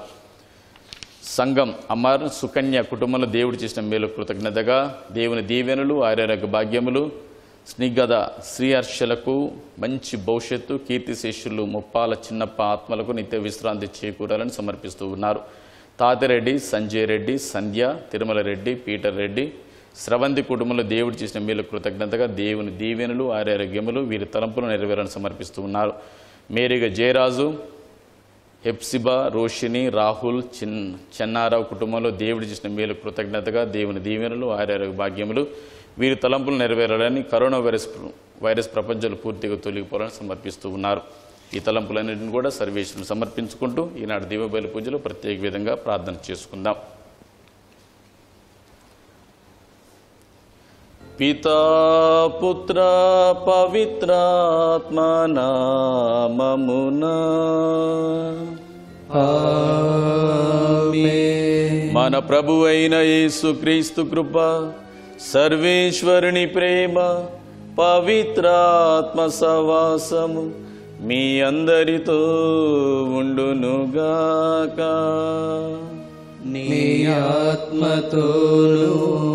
సంఘం అమర్ సుకన్య కుటుంబంలో దేవుడు చేసిన మేలు కృతజ్ఞతగా దేవుని దీవెనలు ఆరోగ్య భాగ్యములు స్నిగ్ధ శ్రీహర్షలకు మంచి భవిష్యత్తు కీర్తిశేషులు ముప్పాల చిన్నప్ప ఆత్మలకు నిత్య విశ్రాంతి చేకూరాలని సమర్పిస్తూ ఉన్నారు తాతిరెడ్డి సంజయ్ రెడ్డి సంధ్య తిరుమల రెడ్డి పీటర్ రెడ్డి స్రవంతి కుటుంబంలో దేవుడు చేసిన మేలు కృతజ్ఞతగా దేవుని దీవెనలు ఆరోగ్యములు వీరి తలంపులు నెరవేరాలని సమర్పిస్తూ ఉన్నారు మేరీగా జయరాజు హెప్సిబా రోషిని రాహుల్ చిన్ చెన్నారావు కుటుంబంలో దేవుడు చేసిన మేలు కృతజ్ఞతగా దేవుని దీవెనలు ఆరోగ్య భాగ్యములు వీరి తలంపులు నెరవేరాలని కరోనా వైరస్ వైరస్ ప్రపంచంలో పూర్తిగా తొలగిపోవాలని సమర్పిస్తూ ఉన్నారు ఈ తలంపులన్నింటిని కూడా సర్వేశ్వరుని సమర్పించుకుంటూ ఈనాడు దీవబలి పూజలో ప్రత్యేక విధంగా ప్రార్థన చేసుకుందాం పితా పుత్ర పవిత్రాత్మ నామమునా మన ప్రభు అయిన యేసుక్రీస్తు కృప సర్వేశ్వరుని ప్రేమ పవిత్రాత్మ సవాసము మీ అందరితో ఉండునుగాక నీ ఆత్మతోను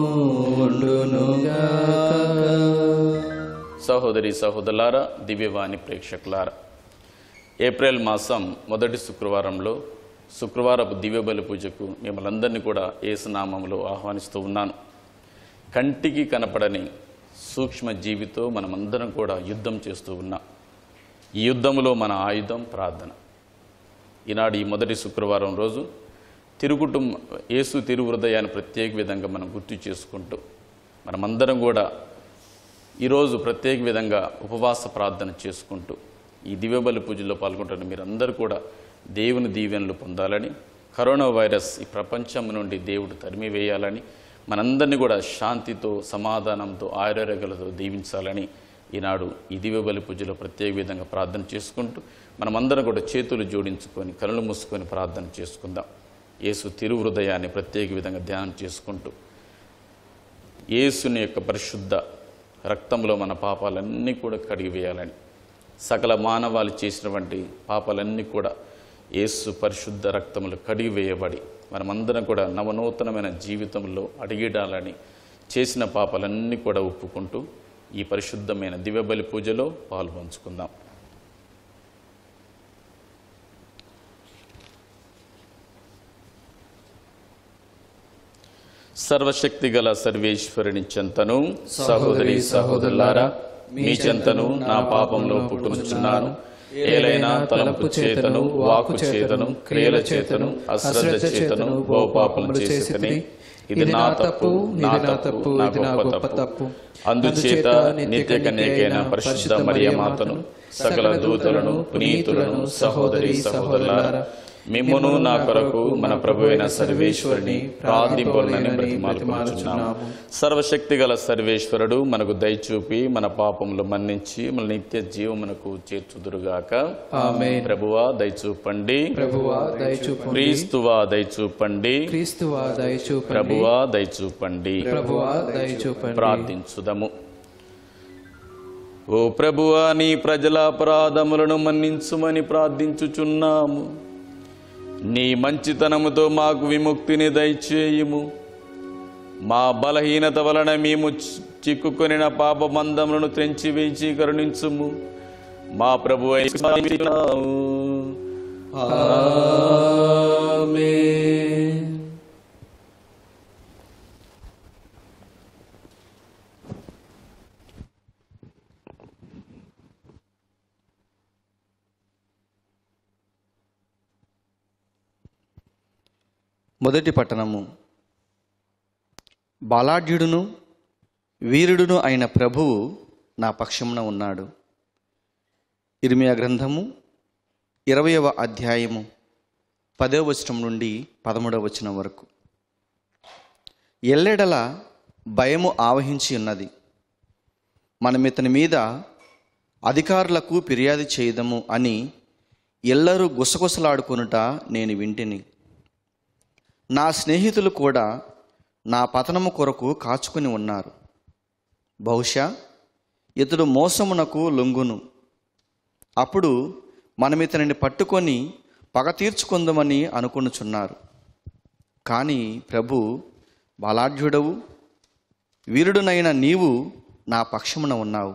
సహోదరి సహోదరులారా దివ్యవాణి ప్రేక్షకులారా ఏప్రిల్ మాసం మొదటి శుక్రవారంలో శుక్రవారపు దివ్యబలి పూజకు మిమ్మల్ని అందరినీ కూడా ఏసునామంలో ఆహ్వానిస్తూ ఉన్నాను కంటికి కనపడని సూక్ష్మ జీవితో మనమందరం కూడా యుద్ధం చేస్తూ ఉన్నాం ఈ యుద్ధంలో మన ఆయుధం ప్రార్థన ఈనాడు ఈ మొదటి శుక్రవారం రోజు తిరుగుటుం యేసు తిరుహృదయాన్ని ప్రత్యేక విధంగా మనం గుర్తు చేసుకుంటూ మనమందరం కూడా ఈరోజు ప్రత్యేక విధంగా ఉపవాస ప్రార్థన చేసుకుంటూ ఈ దివ్యబలి పూజల్లో పాల్గొంటున్న మీరందరూ కూడా దేవుని దీవెనలు పొందాలని కరోనా వైరస్ ఈ ప్రపంచం నుండి దేవుడు తరిమివేయాలని మనందరినీ కూడా శాంతితో సమాధానంతో ఆరోగ్యాలతో దీవించాలని ఈనాడు ఈ దివ్యబలి పూజలో ప్రత్యేక విధంగా ప్రార్థన చేసుకుంటూ మనమందరం కూడా చేతులు జోడించుకొని కళ్ళు మూసుకొని ప్రార్థన చేసుకుందాం యేసు తిరుహృదయాన్ని ప్రత్యేక విధంగా ధ్యానం చేసుకుంటూ యేసుని యొక్క పరిశుద్ధ రక్తంలో మన పాపాలన్నీ కూడా కడిగివేయాలని సకల మానవాళి చేసినటువంటి పాపాలన్నీ కూడా యేసు పరిశుద్ధ రక్తములు కడిగివేయబడి మనమందరం కూడా నవనూతనమైన జీవితంలో అడిగిడాలని చేసిన పాపాలన్నీ కూడా ఒప్పుకుంటూ ఈ పరిశుద్ధమైన దివ్యబలి పూజలో పాల్పంచుకుందాం సర్వశక్తి గల సర్వేశ్వరుని చెంతను సహోదరి సహోదరులారా మీ చెంతను నా పాపంలో పుట్టునుచున్నాను ఏలైనా తలంపు చేతను వాకు చేతను క్రియల చేతను అశ్రద్ధ చేతను గోపాపం చేసి ఇది నా తప్పు నా తప్పు నా గొప్ప తప్పు అందుచేత నిత్య కన్యకైన పరిశుద్ధ మరియమాతను సకల దూతలను పునీతులను సహోదరి సహోదరులారా మిమ్మును నా కొరకు మన ప్రభు అయిన సర్వేశ్వరుని ప్రార్థింపలనని బ్రతిమాలుకున్నాము సర్వశక్తి గల సర్వేశ్వరుడు మనకు దయచూపి మన పాపములు మన్నించి మన నిత్య జీవమునకు చేర్చుదురుగాక ఆమేన్ ప్రభువా దయచూపండి ప్రభువా దయచూపు క్రీస్తువా దయచూపండి క్రీస్తువా దయచూపండి ప్రభువా దయచూపండి ప్రభువా దయచూపండి ప్రార్థించుదము ఓ ప్రభువా నీ ప్రజల అపరాధములను మన్నించుమని ప్రార్థించుచున్నాము నీ మంచితనముతో మాకు విముక్తిని దయచేయుము మా బలహీనత వలన మేము చి- చిక్కుకొనిన పాపమందములను త్రెంచి వేచి కరుణించుము మా ప్రభు ఆమేన్ మొదటి పట్టణము బలాఢ్యుడును వీరుడును అయిన ప్రభువు నా పక్షమున ఉన్నాడు ఇర్మియా గ్రంథము ఇరవయవ అధ్యాయము పదవ వచనం నుండి పదమూడవ వచనం వరకు ఎల్లెడల భయము ఆవహించి ఉన్నది మనం ఇతని మీద అధికారులకు ఫిర్యాదు చేయదము అని ఎల్లరూ గుసగుసలాడుకొనుట నేను వింటిని నా స్నేహితులు కూడా నా పతనము కొరకు కాచుకుని ఉన్నారు బహుశా ఇతడు మోసమునకు లొంగును అప్పుడు మనం ఇతనిని పట్టుకొని పగ తీర్చుకుందామని అనుకొనుచున్నారు కానీ ప్రభు బలాఢ్యుడవు వీరుడునైన నీవు నా పక్షమున ఉన్నావు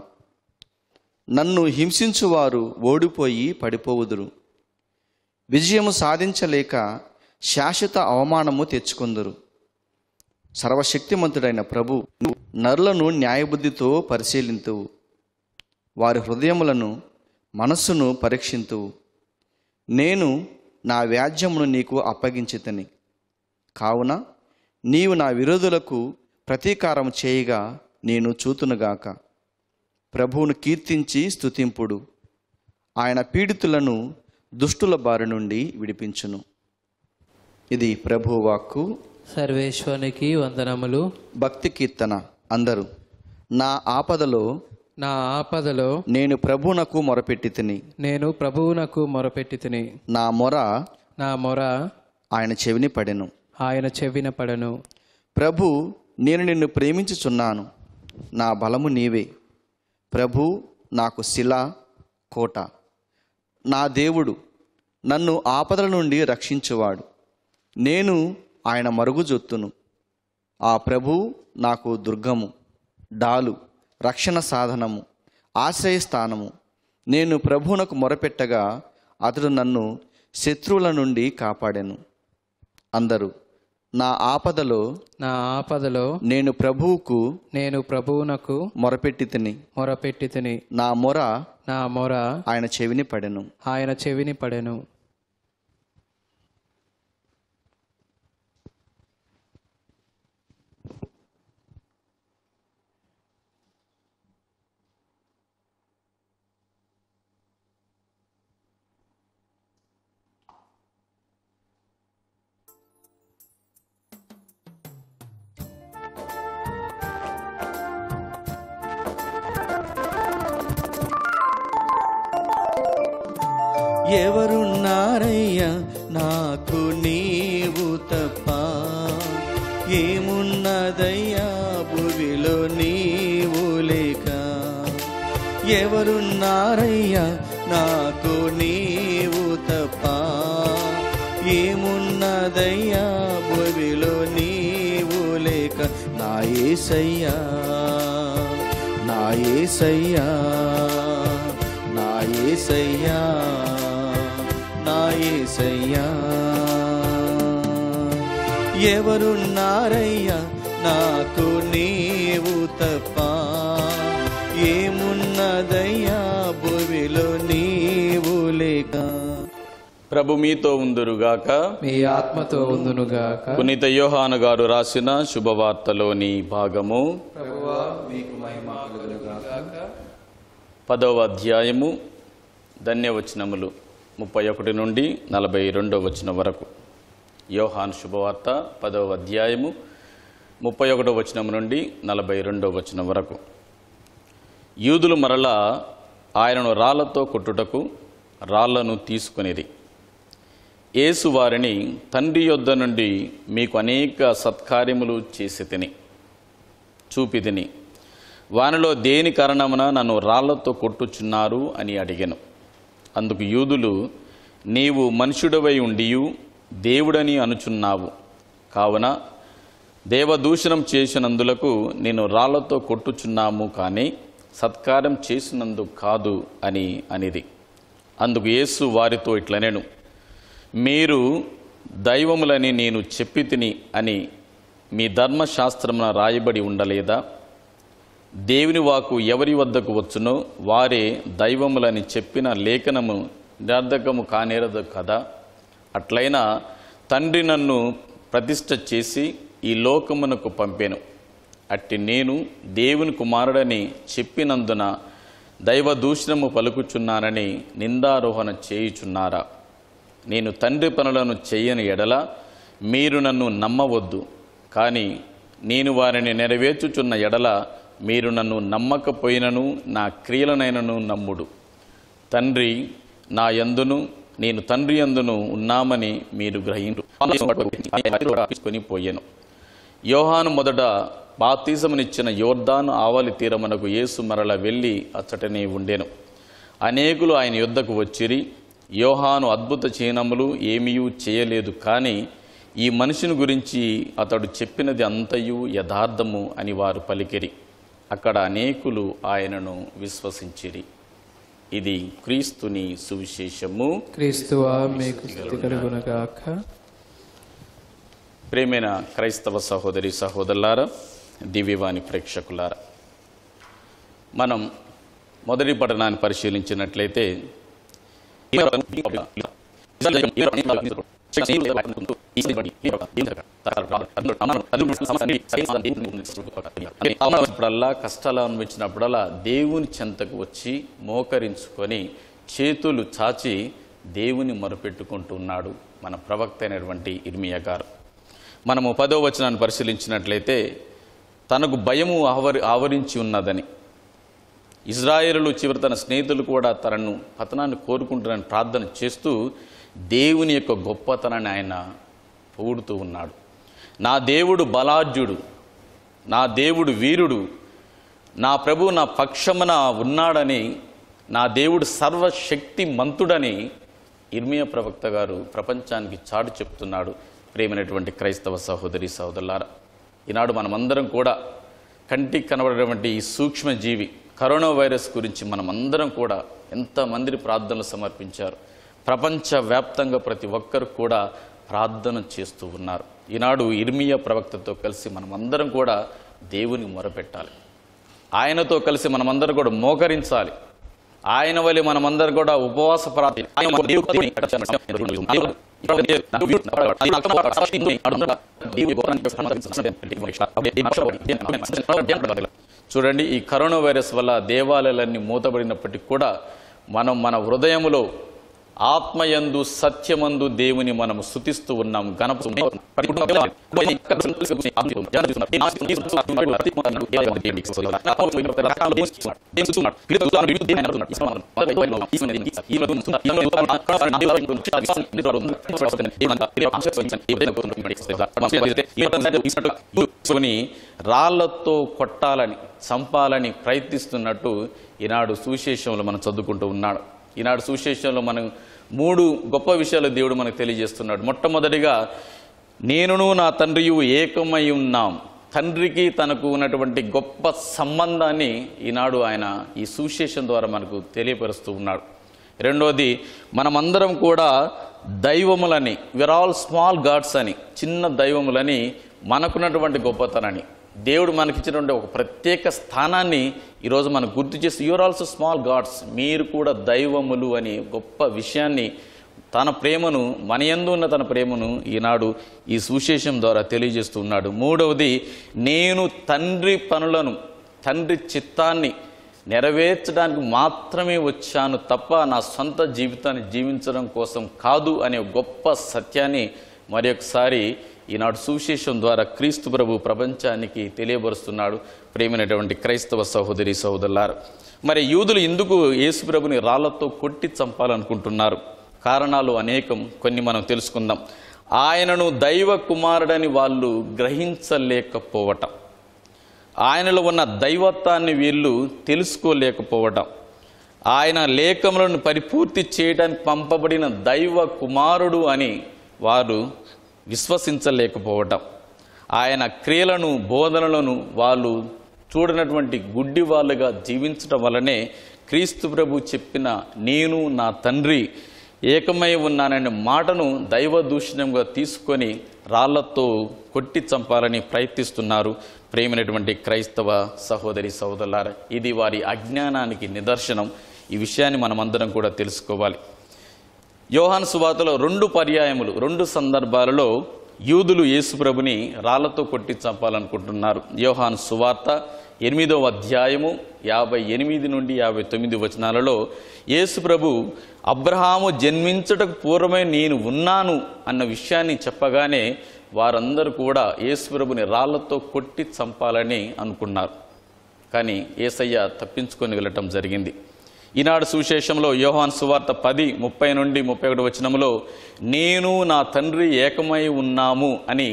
నన్ను హింసించువారు ఓడిపోయి పడిపోవుదురు విజయము సాధించలేక శాశ్వత అవమానము తెచ్చుకుందరు సర్వశక్తిమంతుడైన ప్రభు నరులను న్యాయబుద్ధితో పరిశీలింతువు వారి హృదయములను మనస్సును పరీక్షింతువు నేను నా వ్యాజ్యమును నీకు అప్పగించితని కావున నీవు నా విరోధులకు ప్రతీకారం చేయగా నేను చూతునుగాక ప్రభువును కీర్తించి స్తుతింపుడు ఆయన పీడితులను దుష్టుల బారి నుండి విడిపించును ఇది ప్రభు వాక్కు సర్వేశ్వరునికి వందనములు భక్తి కీర్తన అందరూ నా ఆపదలో నా ఆపదలో నేను ప్రభునకు మొరపెట్టి తిని నేను ప్రభువునకు మొరపెట్టి తిని నా మొర నా మొర ఆయన చెవిని పడెను ఆయన చెవిన పడను ప్రభు నేను నిన్ను ప్రేమించుచున్నాను నా బలము నీవే ప్రభు నాకు శిల కోట నా దేవుడు నన్ను ఆపదల నుండి రక్షించువాడు నేను ఆయన మరుగుజొత్తును ఆ ప్రభు నాకు దుర్గము డాలు రక్షణ సాధనము ఆశ్రయస్థానము నేను ప్రభువునకు మొరపెట్టగా అతడు నన్ను శత్రువుల నుండి కాపాడాను అందరూ నా ఆపదలో నా ఆపదలో నేను ప్రభువుకు నేను ప్రభువునకు మొరపెట్టి తిని మొరపెట్టి తిని నా మొర నా మొర ఆయన చెవిని పడెను ఆయన చెవిని పడెను ఎవరున్నారయ్యా నాకు నీవు తప్ప ఏమున్నదయ్యా భువిలో నీవు లేక ఎవరున్నారయ్యా నాకు నీవు తప్ప ఏమున్నదయ్యా భువిలో నీవు లేక నా ఏసయ్యా నా ఏసయ్యా నా ఏసయ్యా నా ఏసయ్యా ఎవరున్నారయ్యా నాకు నీవు తప్ప ఏమున్నదయ్యా భూమిలో నీవు లేక ప్రభు మీతో ఉందురుగాక మీ ఆత్మతో ఉందునుగాక పునీత యోహాను గారు రాసిన శుభవార్తలోని భాగము ప్రభువా మీకు మహిమ కలుగునుగాక పదవ అధ్యాయము ధన్యవచనములు ముప్పై ఒకటి నుండి నలభై రెండవ వచనం వరకు యోహాను శుభవార్త పదవ అధ్యాయము ముప్పై ఒకటో వచనం నుండి నలభై రెండవ వచనం వరకు యూదులు మరలా ఆయనను రాళ్లతో కొట్టుటకు రాళ్లను తీసుకొనిరి యేసు వారిని తండ్రి యొద్ద నుండి మీకు అనేక సత్కార్యములు చేసి తిని చూపి తిని వానిలో దేని కారణమున నన్ను రాళ్లతో కొట్టుచున్నారు అని అడిగాను అందుకు యూదులు నీవు మనుషుడవై ఉండియు దేవుడని అనుచున్నావు కావున దేవదూషణం చేసినందులకు నేను రాళ్లతో కొట్టుచున్నాము కానీ సత్కారం చేసినందుకు కాదు అని అనిది అందుకు యేసు వారితో ఇట్లనెను మీరు దైవములని నేను చెప్పి తిని అని మీ ధర్మశాస్త్రమున రాయబడి ఉండలేదా దేవుని వాకు ఎవరి వద్దకు వచ్చునో వారే దైవములని చెప్పిన లేఖనము నిరర్ధకము కానేరదు కదా అట్లయినా తండ్రి నన్ను ప్రతిష్ఠ చేసి ఈ లోకమునకు పంపాను అట్టి నేను దేవుని కుమారుడని చెప్పినందున దైవ దూషణము పలుకుచున్నానని నిందారోహణ చేయుచున్నారా నేను తండ్రి పనులను చేయని ఎడల మీరు నన్ను నమ్మవద్దు కానీ నేను వారిని నెరవేర్చుచున్న ఎడల మీరు నన్ను నమ్మకపోయినను నా క్రియలనైనను నమ్ముడు తండ్రి నా యందును నేను తండ్రి యందును ఉన్నామని మీరు గ్రహించుకొని పోయాను యోహాను మొదట బాప్తిజమునిచ్చిన యోర్దాను ఆవలి తీరమునకు యేసు మరల వెళ్ళి అచ్చటనే ఉండెను అనేకులు ఆయన యుద్ధకు వచ్చిరి యోహాను అద్భుత చిహ్నములు ఏమీయూ చేయలేదు కానీ ఈ మనిషిని గురించి అతడు చెప్పినది అంతయు యథార్థము అని వారు పలికిరి అక్కడ అనేకులు ఆయనను విశ్వసించిరి ఇది క్రీస్తుని సువిశేషము క్రీస్తువా మీకు స్థితి కలుగునుగాక ప్రేమైన క్రైస్తవ సహోదరి సహోదరులారా దివ్యవాణి ప్రేక్షకులారా మనం మొదటి పఠనాన్ని పరిశీలించినట్లయితే అప్పుడల్లా కష్టాలు అనిపించినప్పుడల్లా దేవుని చెంతకు వచ్చి మోకరించుకొని చేతులు చాచి దేవుని మొరపెట్టుకుంటున్నాడు మన ప్రవక్త అయినటువంటి ఇర్మియా గారు మనము పదో వచనాన్ని పరిశీలించినట్లయితే తనకు భయము ఆవరి ఆవరించి ఉన్నదని ఇజ్రాయేలు చివరి తన స్నేహితులు కూడా తనను పతనాన్ని కోరుకుంటున్నారని ప్రార్థన చేస్తూ దేవుని యొక్క గొప్పతనాన్ని ఆయన పొగుడుతూ ఉన్నాడు నా దేవుడు బలాఢ్యుడు నా దేవుడు వీరుడు నా ప్రభు నా పక్షమున ఉన్నాడని నా దేవుడు సర్వశక్తి మంతుడని ఇర్మియా ప్రవక్త గారు ప్రపంచానికి చాటు చెప్తున్నాడు ప్రేమైనటువంటి క్రైస్తవ సహోదరి సహోదరులారా ఈనాడు మనమందరం కూడా కంటికి కనబడేటువంటి ఈ సూక్ష్మజీవి కరోనా వైరస్ గురించి మనమందరం కూడా ఎంతమంది ప్రార్థనలు సమర్పించారు ప్రపంచవ్యాప్తంగా ప్రతి ఒక్కరు కూడా ప్రార్థన చేస్తూ ఉన్నారు ఈనాడు ఇర్మియా ప్రవక్తతో కలిసి మనమందరం కూడా దేవుని మొరపెట్టాలి ఆయనతో కలిసి మనమందరం కూడా మోకరించాలి ఆయన వల్ల మనమందరం కూడా ఉపవాస ప్రార్థన చూడండి ఈ కరోనా వైరస్ వల్ల దేవాలయాలన్నీ మూతబడినప్పటికీ కూడా మనం మన హృదయములో ఆత్మయందు సత్యమందు దేవుని మనం స్థుతిస్తూ ఉన్నాం గణప ని రాళ్లతో కొట్టాలని చంపాలని ప్రయత్నిస్తున్నట్టు ఈనాడు సువిశేషంలో మనం చదువుకుంటూ ఉన్నాడు ఈనాడు సువిశేషంలో మనం మూడు గొప్ప విషయాలు దేవుడు మనకు తెలియజేస్తున్నాడు మొట్టమొదటిగా నేనును నా తండ్రియు ఏకమై ఉన్నాం తండ్రికి తనకు ఉన్నటువంటి గొప్ప సంబంధాన్ని ఈనాడు ఆయన ఈ సువిశేషం ద్వారా మనకు తెలియపరుస్తూ ఉన్నాడు రెండోది మనమందరం కూడా దైవములని విర్ ఆల్ స్మాల్ గాడ్స్ అని చిన్న దైవములని మనకున్నటువంటి గొప్పతనాన్ని దేవుడు మనకిచ్చినటువంటి ఒక ప్రత్యేక స్థానాన్ని ఈరోజు మనం గుర్తు చేసి యూఆర్ ఆల్సో స్మాల్ గాడ్స్ మీరు కూడా దైవములు అని గొప్ప విషయాన్ని తన ప్రేమను మన యందు ఉన్న తన ప్రేమను ఈనాడు ఈ సువిశేషం ద్వారా తెలియజేస్తూ ఉన్నాడు మూడవది నేను తండ్రి పనులను తండ్రి చిత్తాన్ని నెరవేర్చడానికి మాత్రమే వచ్చాను తప్ప నా సొంత జీవితాన్ని జీవించడం కోసం కాదు అనే గొప్ప సత్యాన్ని మరి ఒకసారి ఈనాడు సువిశేషం ద్వారా క్రీస్తు ప్రభు ప్రపంచానికి తెలియబరుస్తున్నాడు ప్రేమైనటువంటి క్రైస్తవ సహోదరి సహోదరులారు మరి యూదులు ఎందుకు యేసు ప్రభుని రాళ్లతో కొట్టి చంపాలనుకుంటున్నారు కారణాలు అనేకం కొన్ని మనం తెలుసుకుందాం ఆయనను దైవ కుమారుడని వాళ్ళు గ్రహించలేకపోవటం ఆయనలో ఉన్న దైవత్వాన్ని వీళ్ళు తెలుసుకోలేకపోవటం ఆయన లేఖములను పరిపూర్తి చేయడానికి పంపబడిన దైవ కుమారుడు అని వారు విశ్వసించలేకపోవటం ఆయన క్రియలను బోధనలను వాళ్ళు చూడనటువంటి గుడ్డి వాళ్ళుగా జీవించడం వల్లనే క్రీస్తు ప్రభు చెప్పిన నేను నా తండ్రి ఏకమై ఉన్నాననే మాటను దైవ దూషణంగా తీసుకొని రాళ్లతో కొట్టి చంపాలని ప్రయత్నిస్తున్నారు ప్రేమైనటువంటి క్రైస్తవ సహోదరి సహోదరులార ఇది వారి అజ్ఞానానికి నిదర్శనం ఈ విషయాన్ని మనమందరం కూడా తెలుసుకోవాలి యోహాను సువార్తలో రెండు పర్యాయములు రెండు సందర్భాలలో యూదులు యేసుప్రభుని రాళ్లతో కొట్టి చంపాలనుకుంటున్నారు యోహాను సువార్త ఎనిమిదవ అధ్యాయము యాభై ఎనిమిది నుండి యాభై తొమ్మిది వచనాలలో యేసుప్రభు అబ్రహాము జన్మించటకు పూర్వమే నేను ఉన్నాను అన్న విషయాన్ని చెప్పగానే వారందరూ కూడా యేసుప్రభుని రాళ్లతో కొట్టి చంపాలని అనుకున్నారు కానీ ఏసయ్య తప్పించుకొని వెళ్ళటం జరిగింది ఈనాడు సువిశేషంలో యోహాన్ సువార్త పది ముప్పై నుండి ముప్పై ఒకటి వచనంలో నేను నా తండ్రి ఏకమై ఉన్నాము అని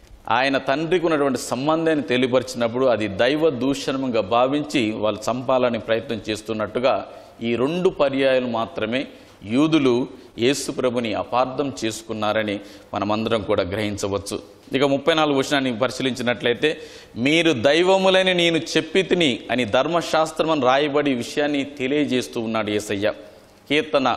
ఆయన తండ్రికి ఉన్నటువంటి సంబంధాన్ని తెలియపరిచినప్పుడు అది దైవ దూషణంగా భావించి వాళ్ళు చంపాలని ప్రయత్నం చేస్తున్నట్టుగా ఈ రెండు పర్యాయాలు మాత్రమే యూదులు యేసు ప్రభుని అపార్థం చేసుకున్నారని మనమందరం కూడా గ్రహించవచ్చు ఇక ముప్పై నాలుగు వచనాన్ని పరిశీలించినట్లయితే మీరు దైవములని నేను చెప్పి తిని అని ధర్మశాస్త్రం అని రాయబడి ఈ విషయాన్ని తెలియజేస్తూ ఉన్నాడు యేసయ్య కీర్తన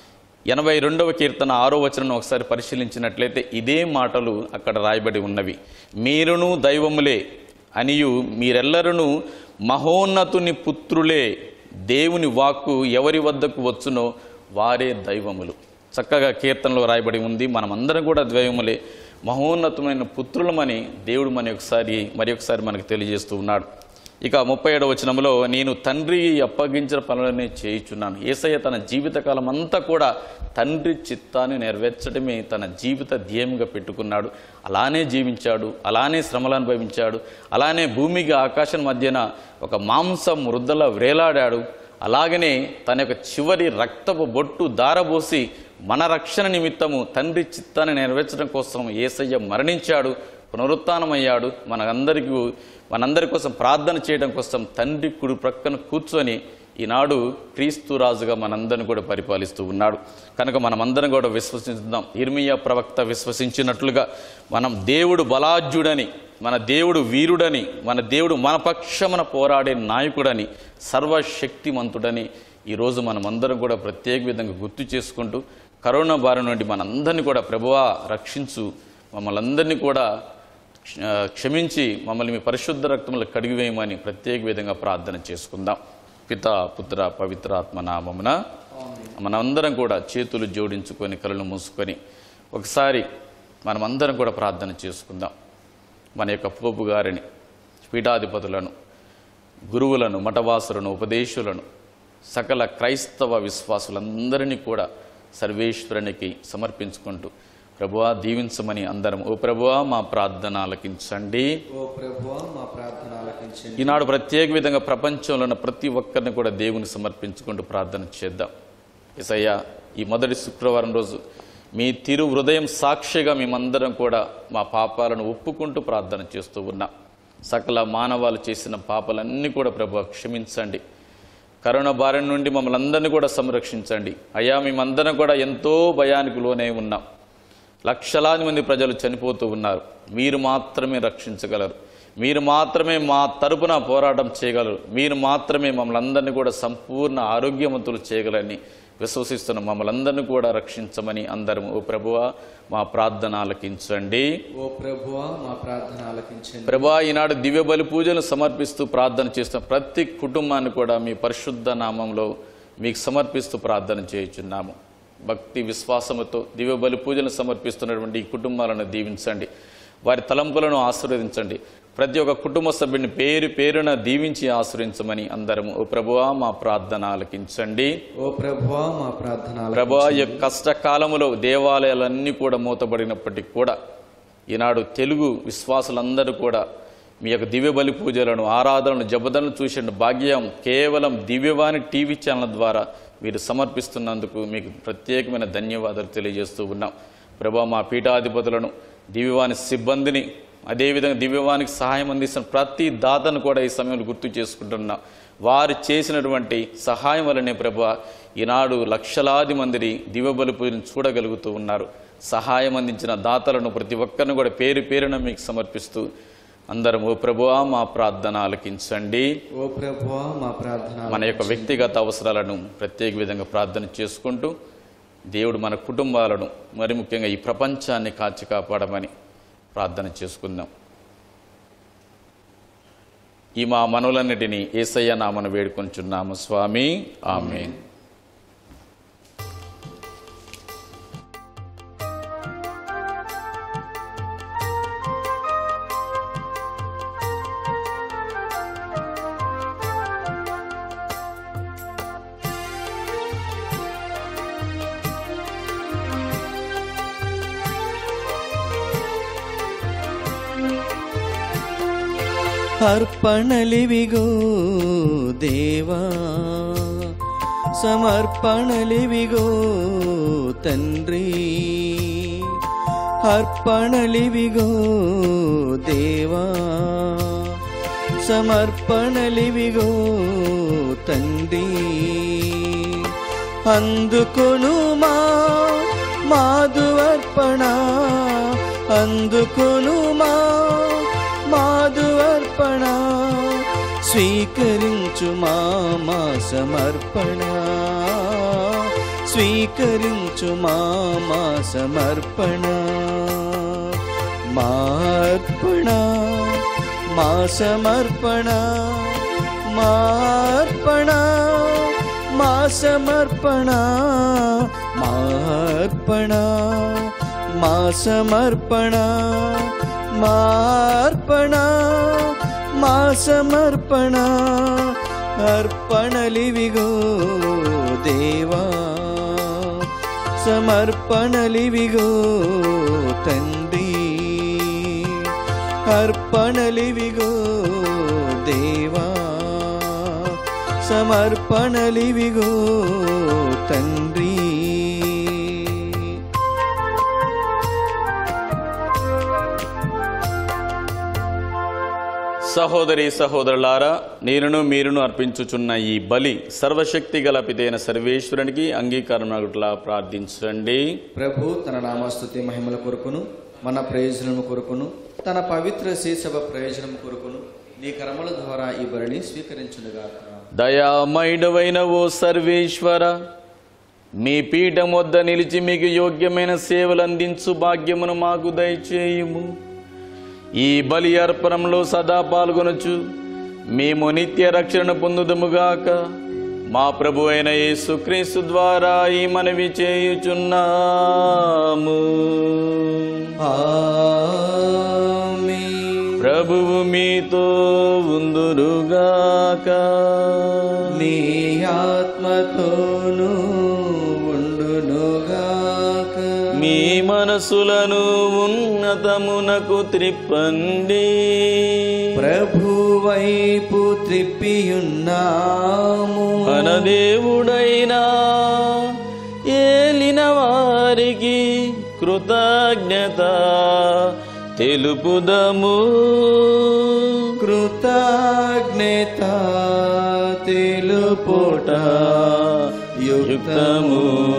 ఎనభై రెండవ కీర్తన ఆరో వచనం ఒకసారి పరిశీలించినట్లయితే ఇదే మాటలు అక్కడ రాయబడి ఉన్నవి మీరును దైవములే అనియు మీరెల్లరూ మహోన్నతుని పుత్రులే దేవుని వాక్కు ఎవరి వద్దకు వచ్చునో వారే దైవములు చక్కగా కీర్తనలో రాయబడి ఉంది మనమందరం కూడా దైవములే మహోన్నతమైన పుత్రులమని దేవుడు మన ఒకసారి మరి ఒకసారి మనకు తెలియజేస్తూ ఉన్నాడు ఇక ముప్పై ఏడవ వచనంలో నేను తండ్రి అప్పగించిన పనులనే చేయుచున్నాను ఏసయ్య తన జీవితకాలం అంతా కూడా తండ్రి చిత్తాన్ని నెరవేర్చడమే తన జీవిత ధ్యేయంగా పెట్టుకున్నాడు అలానే జీవించాడు అలానే శ్రమలు అనుభవించాడు అలానే భూమికి ఆకాశం మధ్యన ఒక మాంసం వృద్ధల వేలాడాడు అలాగనే తన యొక్క చివరి రక్తపు బొట్టు దారబోసి మన రక్షణ నిమిత్తము తండ్రి చిత్తాన్ని నెరవేర్చడం కోసం ఏసయ్య మరణించాడు పునరుత్నమయ్యాడు మనందరికీ మనందరి కోసం ప్రార్థన చేయడం కోసం తండ్రి కుడి ప్రక్కన కూర్చొని ఈనాడు క్రీస్తు రాజుగా మనందరిని కూడా పరిపాలిస్తూ ఉన్నాడు కనుక మనమందరం కూడా విశ్వసిద్దాం ఇర్మియా ప్రవక్త విశ్వసించినట్లుగా మనం దేవుడు బలాఢ్యుడని మన దేవుడు వీరుడని మన దేవుడు మన పక్షమున పోరాడే నాయకుడని సర్వశక్తిమంతుడని ఈరోజు మనమందరం కూడా ప్రత్యేక విధంగా గుర్తు చేసుకుంటూ కరోనా బారి నుండి మనందరినీ కూడా ప్రభువా రక్షించు మమ్మల్ని అందరినీ కూడా క్ష- క్షమించి మమ్మల్ని మీ పరిశుద్ధ రక్తంలో కడిగివేయమని ప్రత్యేక విధంగా ప్రార్థన చేసుకుందాం పిత పుత్ర పవిత్ర ఆత్మ నామమున మనందరం కూడా చేతులు జోడించుకొని కళ్ళు మూసుకొని ఒకసారి మనమందరం కూడా ప్రార్థన చేసుకుందాం మన యొక్క పోపు గారిని పీఠాధిపతులను గురువులను మఠవాసులను ఉపదేశులను సకల క్రైస్తవ విశ్వాసులందరినీ కూడా సర్వేశ్వరునికి సమర్పించుకుంటూ ప్రభువా దీవించమని అందరం ఓ ప్రభువా మా ప్రార్థన ఆలకించండి ఓ ప్రభువా మా ప్రార్థన ఆలకించండి ఈనాడు ప్రత్యేక విధంగా ప్రపంచంలో ఉన్న ప్రతి ఒక్కరిని కూడా దేవుని సమర్పించుకుంటూ ప్రార్థన చేద్దాం ఎసయ్య ఈ మొదటి శుక్రవారం రోజు మీ తిరు హృదయం సాక్షిగా మేమందరం కూడా మా పాపాలను ఒప్పుకుంటూ ప్రార్థన చేస్తూ ఉన్నాం సకల మానవాలు చేసిన పాపాలన్నీ కూడా ప్రభు క్షమించండి కరోనా బారి నుండి మమ్మల్ని అందరినీ కూడా సంరక్షించండి అయ్యా మేమందరం కూడా ఎంతో భయానికి లోనే ఉన్నాం లక్షలాది మంది ప్రజలు చనిపోతూ ఉన్నారు మీరు మాత్రమే రక్షించగలరు మీరు మాత్రమే మా తరపున పోరాటం చేయగలరు మీరు మాత్రమే మమ్మల్ని అందరినీ కూడా సంపూర్ణ ఆరోగ్యవంతులు చేయగలని విశ్వసిస్తున్న మమ్మల్ని అందరినీ కూడా రక్షించమని అందరం ఓ ప్రభువా మా ప్రార్థన ఆలకించండి ఓ ప్రభువా మా ప్రార్థన ఆలకించండి ప్రభా ఈనాడు దివ్య బలి పూజలు సమర్పిస్తూ ప్రార్థన చేస్తున్న ప్రతి కుటుంబాన్ని కూడా మీ పరిశుద్ధ నామంలో మీకు సమర్పిస్తూ ప్రార్థన చేయుచున్నాము భక్తి విశ్వాసముతో దివ్య బలి పూజలు సమర్పిస్తున్నటువంటి ఈ కుటుంబాలను దీవించండి వారి తలంపులను ఆశీర్వదించండి ప్రతి ఒక్క కుటుంబ సభ్యుని పేరు పేరున దీవించి ఆశ్రయించమని అందరము ఓ ప్రభువా మా ప్రార్థన ఆలకించండి ఓ ప్రభువా మా ప్రార్థన ప్రభా ఈ యొక్క కష్టకాలములో దేవాలయాలన్నీ కూడా మూతబడినప్పటికీ కూడా ఈనాడు తెలుగు విశ్వాసులందరూ కూడా మీ యొక్క దివ్య బలి పూజలను ఆరాధనలు జబదలను చూసే భాగ్యం కేవలం దివ్యవాణి టీవీ ఛానల్ ద్వారా మీరు సమర్పిస్తున్నందుకు మీకు ప్రత్యేకమైన ధన్యవాదాలు తెలియజేస్తూ ఉన్నాం ప్రభా మా పీఠాధిపతులను దివ్యవాణి సిబ్బందిని అదేవిధంగా దివ్యవానికి సహాయం అందిస్తున్న ప్రతి దాతను కూడా ఈ సమయంలో గుర్తు చేసుకుంటున్నాం వారు చేసినటువంటి సహాయం వల్లనే ప్రభా ఈనాడు లక్షలాది మందిని దివ్యబలి పూజను చూడగలుగుతూ ఉన్నారు సహాయం అందించిన దాతలను ప్రతి ఒక్కరిని కూడా పేరు పేరున మీకు సమర్పిస్తూ అందరం ఓ ప్రభువా మా ప్రార్థన ఆలకించండి ఓ ప్రభువా మా ప్రార్థన మన యొక్క వ్యక్తిగత అవసరాలను ప్రత్యేక విధంగా ప్రార్థన చేసుకుంటూ దేవుడు మన కుటుంబాలను మరి ముఖ్యంగా ఈ ప్రపంచాన్ని కాచి కాపాడమని ప్రార్థన చేసుకుందాం ఈ మా మనవులన్నిటినీ ఏసయ్య నామను వేడుకొంచున్నాము స్వామి ఆమె అర్పణలివిగో దేవా సమర్పణలివిగో తండ్రి అర్పణలివిగో దేవా సమర్పణలివిగో తండ్రి అందుకొను మా మాధు అర్పణ అందుకొను మా మాధు అర్పణ స్వీకరించు మా మా సమర్పణ స్వీకరించు మా మా సమర్పణ మా అర్పణ మా సమర్పణ మా అర్పణ మా సమర్పణ మా అర్పణ మా సమర్పణ మా అర్పణ మా సమర్పణ అర్పణలివిగో దేవా సమర్పణలివిగో తండ్రి అర్పణలివిగో దేవా సమర్పణలివిగో తండ్రి సహోదరి సహోదరులారా నేనును మీరును అర్పించుచున్న ఈ బలి సర్వశక్తి గల పితైన సర్వేశ్వరునికి అంగీకారం అగుట్లా ప్రార్థించండి ప్రభు తన నామస్తుతి మహిమల కొరకును మన ప్రయోజనము కొరకును తన పవిత్ర శీసభ ప్రయోజనం కొరకును నీ కర్మల ద్వారా ఈ బలిని స్వీకరించునుగాక దయామయుడవైన ఓ సర్వేశ్వర మీ పీఠం వద్ద నిలిచి మీకు యోగ్యమైన సేవలు అందించు భాగ్యమును మాకు దయచేయుము ఈ బలి అర్పణంలో సదా పాల్గొనొచ్చు మేము నిత్య రక్షణ పొందుదముగాక మా ప్రభు అయిన యేసుక్రీస్తు ద్వారా ఈ మనవి చేయుచున్నాము ఆమేన్. ప్రభువు మీతో ఉందురుగాక నీ ఆత్మతోనూ ఉండునుగాక మీ మనసులను ఉన్నతమునకు త్రిప్పండి ప్రభు వైపు త్రిప్పియున్నాము మన దేవుడైనా ఏలిన వారికి కృతజ్ఞత తెలుపుదము కృతజ్ఞత తెలుపుట యుక్తము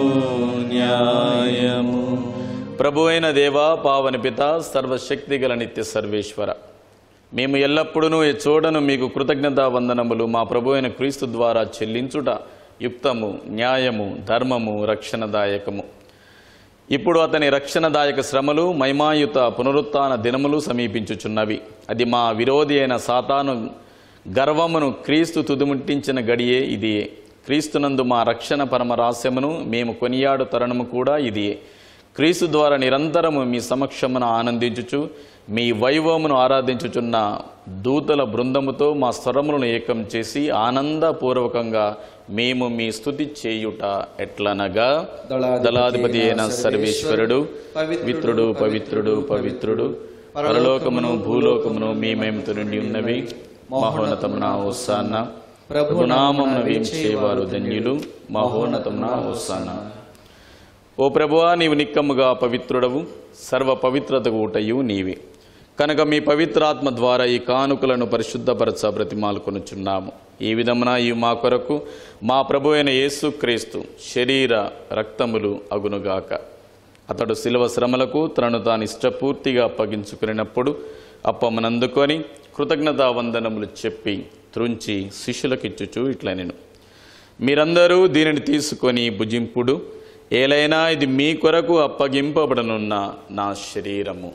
న్యాయము ప్రభు అయిన దేవా పావని పిత సర్వశక్తి గల నిత్య సర్వేశ్వర మేము ఎల్లప్పుడూ ఈ చూడను మీకు కృతజ్ఞతా వందనములు మా ప్రభు అయిన క్రీస్తు ద్వారా చెల్లించుట యుక్తము న్యాయము ధర్మము రక్షణదాయకము ఇప్పుడు అతని రక్షణదాయక శ్రమలు మహిమాయుత పునరుత్థాన దినములు సమీపించుచున్నవి అది మా విరోధి అయిన సాతాను గర్వమును క్రీస్తు తుదిముట్టించిన గడియే ఇది క్రీస్తునందు మా రక్షణ పరమ రహస్యమును మేము కొనియాడు తరుణము కూడా ఇదియే క్రీస్తు ద్వారా నిరంతరము మీ సమక్షమును ఆనందించుచు మీ వైభవమును ఆరాధించుచున్న దూతల బృందముతో మా స్వరములను ఏకం చేసి ఆనందపూర్వకంగా మేము మీ స్తుతి చేయుట ఎట్లనగా దళాధిపతి అయిన సర్వేశ్వరుడు పవిత్రుడు పవిత్రుడు పవిత్రుడు పరలోకమును భూలోకమును మీ మేమతో నుండి ఉన్నవి మహోన్నతమున ఓసాన్న ప్రభునామమున వేంచేవారు ధన్యులు మహోన్నతమున ఓసాన్న ఓ ప్రభువా నీవు నిక్కముగా పవిత్రుడవు సర్వ పవిత్రతకు ఊటయు నీవే కనుక మీ పవిత్రాత్మ ద్వారా ఈ కానుకలను పరిశుద్ధపరచ బ్రతిమాలుకొనుచున్నాము ఈ విధమున ఈ మా కొరకు మా ప్రభు అయిన యేసు క్రీస్తు శరీర రక్తములు అగునుగాక అతడు శిలవ శ్రమలకు తనను తాను ఇష్టపూర్తిగా అప్పగించుకున్నప్పుడు అప్పమనందుకొని కృతజ్ఞతా వందనములు చెప్పి త్రుంచి శిష్యులకిచ్చుచు ఇట్లా నేను మీరందరూ దీనిని తీసుకొని భుజింపుడు ఏలైనా ఇది మీ కొరకు అప్పగింపబడనున్న నా శరీరము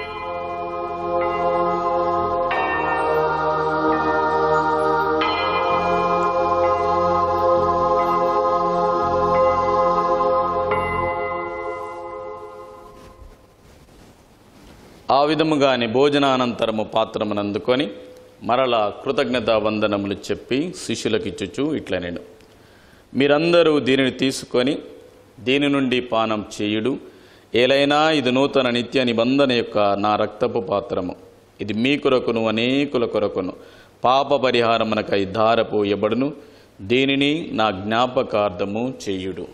ఆ విధముగానే భోజనానంతరము పాత్రమును అందుకొని మరలా కృతజ్ఞత వందనములు చెప్పి శిష్యులకిచ్చుచు ఇట్లా నేను మీరందరూ దీనిని తీసుకొని దీని నుండి పానం చేయుడు ఏలైనా ఇది నూతన నిత్య నిబంధన యొక్క నా రక్తపు పాత్రము ఇది మీ కొరకును అనేకుల కొరకును పాప పరిహారమునకై ధారపోయబడును దీనిని నా జ్ఞాపకార్థము చేయుడు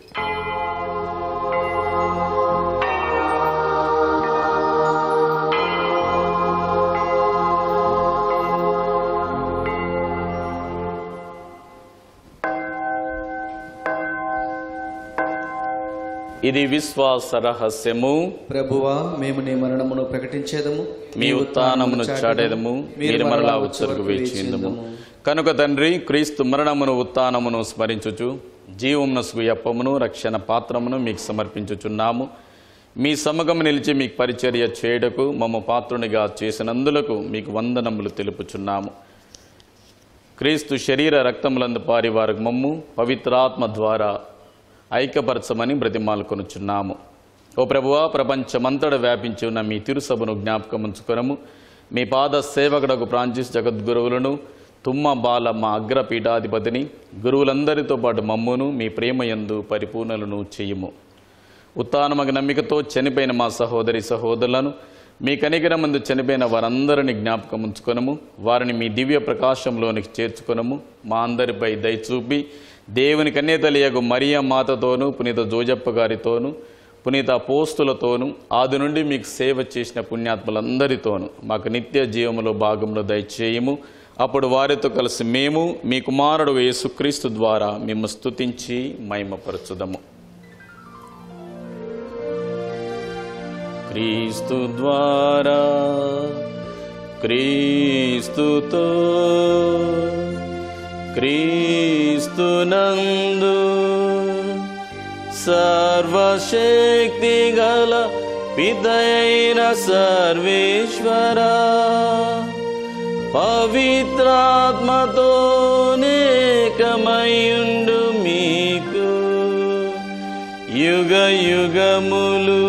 ఇది విశ్వాస రహస్యము ప్రభువా మేము నీ మరణమును ప్రకటించేదము మీ ఉత్థానమును చాటేదము మీరు మరలా ఉచ్చరకు వేచిందము కనుక తండ్రి క్రీస్తు మరణమును ఉత్థానమును స్మరించుచు జీవమునసుగు యప్పమును రక్షణ పాత్రమును మీకు సమర్పించుచున్నాము మీ సమ్మగము నిలిచి మీకు పరిచర్య చేయుటకు మమ్మ పాత్రునిగా చేసినందులకు మీకు వందనములు తెలుపుచున్నాము క్రీస్తు శరీర రక్తములందు పారి వారికి మమ్ము పవిత్రాత్మ ద్వారా ఐక్యపరచమని బ్రతిమాలుకొనుచున్నాము ఓ ప్రభువా ప్రపంచమంతట వ్యాపించి ఉన్న మీ తిరుసభను జ్ఞాపకముంచుకొనము మీ పాద సేవకుడకు ఫ్రాన్సిస్ జగద్గురువులను తుమ్మ బాలమ్మ అగ్రపీఠాధిపతిని గురువులందరితో పాటు మమ్మును మీ ప్రేమయందు పరిపూర్ణలను చేయుము ఉత్తానమగ నమ్మికతో చనిపోయిన మా సహోదరి సహోదరులను మీ కనికరమందు చనిపోయిన వారందరిని జ్ఞాపకం ఉంచుకొనము వారిని మీ దివ్య ప్రకాశంలోనికి చేర్చుకొనము మా అందరిపై దయచూపి దేవుని కన్యతలియగు మరియ మాతతోనూ పునీత జోజప్ప గారితోనూ పునీత పోస్తులతోనూ ఆది నుండి మీకు సేవ చేసిన పుణ్యాత్ములందరితోనూ మాకు నిత్య జీవములో భాగంలో దయచేయము అప్పుడు వారితో కలిసి మేము మీ కుమారుడు యేసుక్రీస్తు ద్వారా మేము స్తుతించి మహిమపరచుదము క్రీస్తు ద్వారా క్రీస్తుతో క్రీస్తునందు సర్వశక్తి గల పితైన సర్వేశ్వర పవిత్రాత్మతో నేకమయుండు మీకు యుగ యుగములు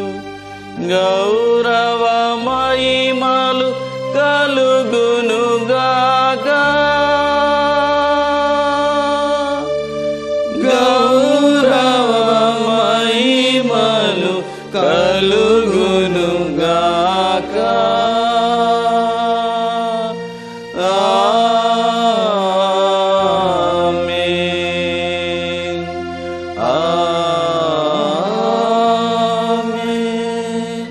గౌరవ మహిమలు కలుగునుగాక గౌరవ మహిమలు కలుగునుగాక ఆమేన్ ఆమేన్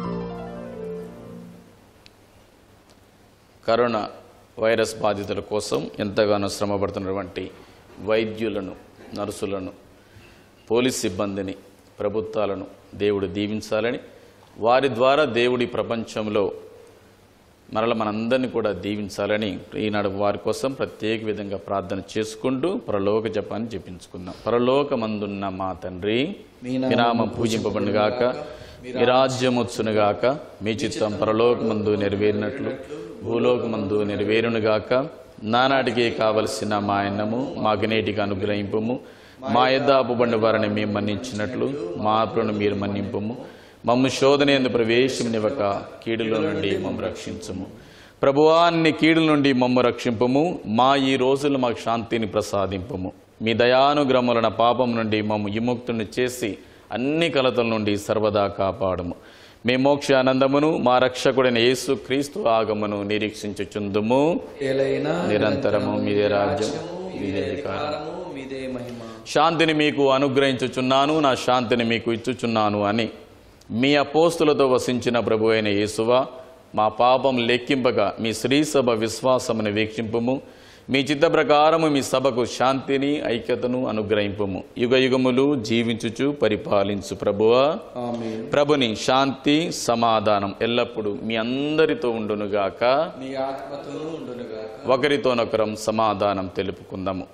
కరోనా వైరస్ బాధితుల కోసం ఎంతగానో శ్రమపడుతున్నటువంటి వైద్యులను నర్సులను పోలీస్ సిబ్బందిని ప్రభుత్వాలను దేవుడు దీవించాలని వారి ద్వారా దేవుడి ప్రపంచంలో మరల మనందరినీ కూడా దీవించాలని ఈనాడు వారి కోసం ప్రత్యేక విధంగా ప్రార్థన చేసుకుంటూ పరలోక జపాన్ని జపించుకుందాం పరలోకమందున్న మా తండ్రి మీ నామం పూజింపబడిగాక మీ రాజ్యం వచ్చునుగాక మీ చిత్తం పరలోకమందు నెరవేరినట్లు భూలోకమందు నెరవేరునుగాక నానాటికి కావలసిన మా అన్నము మాకు నేటికి అనుగ్రహింపము మా యొద్ద అప్పుబండి వారిని మేము మన్నించినట్లు మా అప్పులను మీరు మన్నింపము మమ్ము శోధన ఎందు ప్రవేశమునివ్వక కీడులో నుండి మమ్ము రక్షించము ప్రభువా అన్ని కీడుల నుండి మమ్ము రక్షింపము మా ఈ రోజులు మాకు శాంతిని ప్రసాదింపము మీ దయానుగ్రహములన పాపం నుండి మమ్ము విముక్తుని చేసి అన్ని కలతల నుండి సర్వదా కాపాడము మీ మోక్ష ఆనందమును మా రక్షకుడైన యేసు క్రీస్తు ఆగమును నిరీక్షించుచుందుము ఏలైనా నిరంతరము మీదే రాజ్యం మీదే అధికారం అధికారము మీదే మహిమ శాంతిని మీకు అనుగ్రహించుచున్నాను నా శాంతిని మీకు ఇచ్చుచున్నాను అని మీ అపోస్తులతో వసించిన ప్రభు అయిన యేసువా మా పాపం లెక్కింపక మీ శ్రీసభ విశ్వాసమును వీక్షింపుము మీ చిత్త ప్రకారము మీ సభకు శాంతిని ఐక్యతను అనుగ్రహింపుము యుగ యుగములు జీవించుచు పరిపాలించు ప్రభువా ఆమేన్ ప్రభుని శాంతి సమాధానం ఎల్లప్పుడూ మీ అందరితో ఉండునుగాక నీ ఆత్మతోనూ ఉండునుగా ఒకరితోనొకరం సమాధానం తెలుపుకుందాము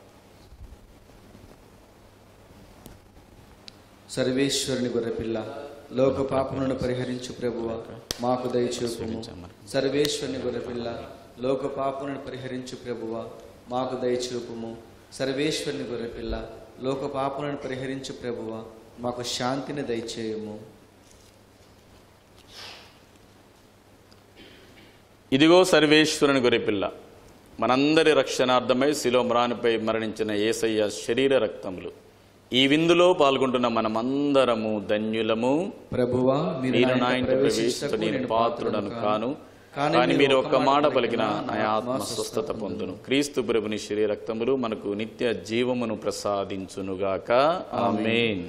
సర్వేశ్వరుని గొర్రెపిల్ల లోక పాపములను పరిహరించు ప్రభువ మాకు దయచూపుము సర్వేశ్వరుని గొర్రెపిల్ల లోక పాపములను పరిహరించు ప్రభువ మాకు దయచూపుము సర్వేశ్వరుని గొర్రెపిల్ల లోక పాపములను పరిహరించు ప్రభువ మాకు శాంతిని దయచేయము ఇదిగో సర్వేశ్వరుని గొరిపిల్ల మనందరి రక్షణార్థమై శిలోమ్రానిపై మరణించిన ఏసయ్య శరీర రక్తములు ఈ విందులో పాల్గొంటున్న మనమందరము ధన్యులము ప్రభువా మీరు నా ఇంటి ప్రవేశించు నేను పాత్రుడను కాను కానీ మీరు ఒక్క మాట పలికిన నా ఆత్మ స్వస్థత పొందును క్రీస్తు ప్రభుని శరీర రక్తములు మనకు నిత్య జీవమును ప్రసాదించునుగాక ఆమేన్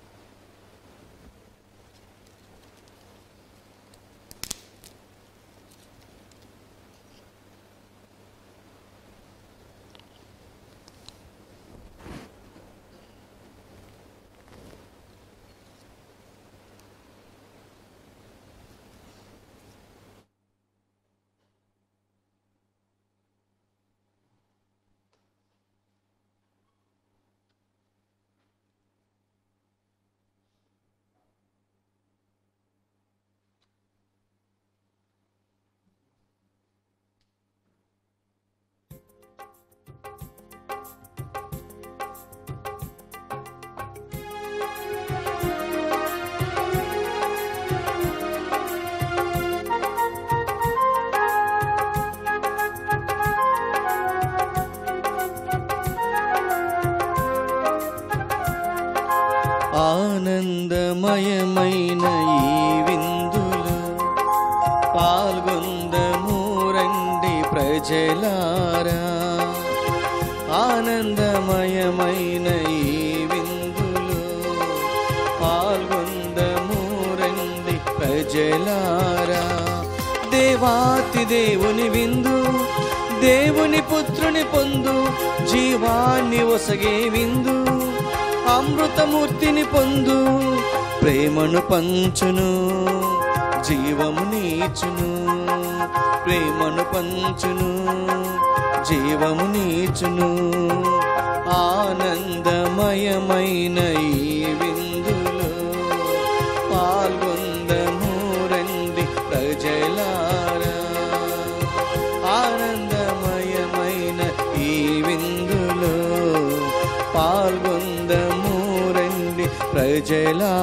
ఆనందమయమైన ఈ విందులో పాల్గొందము రండి ప్రజలారా ఆనందమయమైన ఈ విందులో పాల్గొందము రండి ప్రజలారా దేవాతి దేవుని విందు దేవుని పుత్రుని పొందు జీవాన్ని ఒసగే విందు అమృతమూర్తిని పొందు ప్రేమను పంచును జీవము నీచును ప్రేమను పంచును జీవము నీచును ఆనందమయమైన ఈ విందులో పాల్గొందము రండి ప్రజలారా ఆనందమయమైన ఈ విందులో పాల్గొందము రండి ప్రజలారా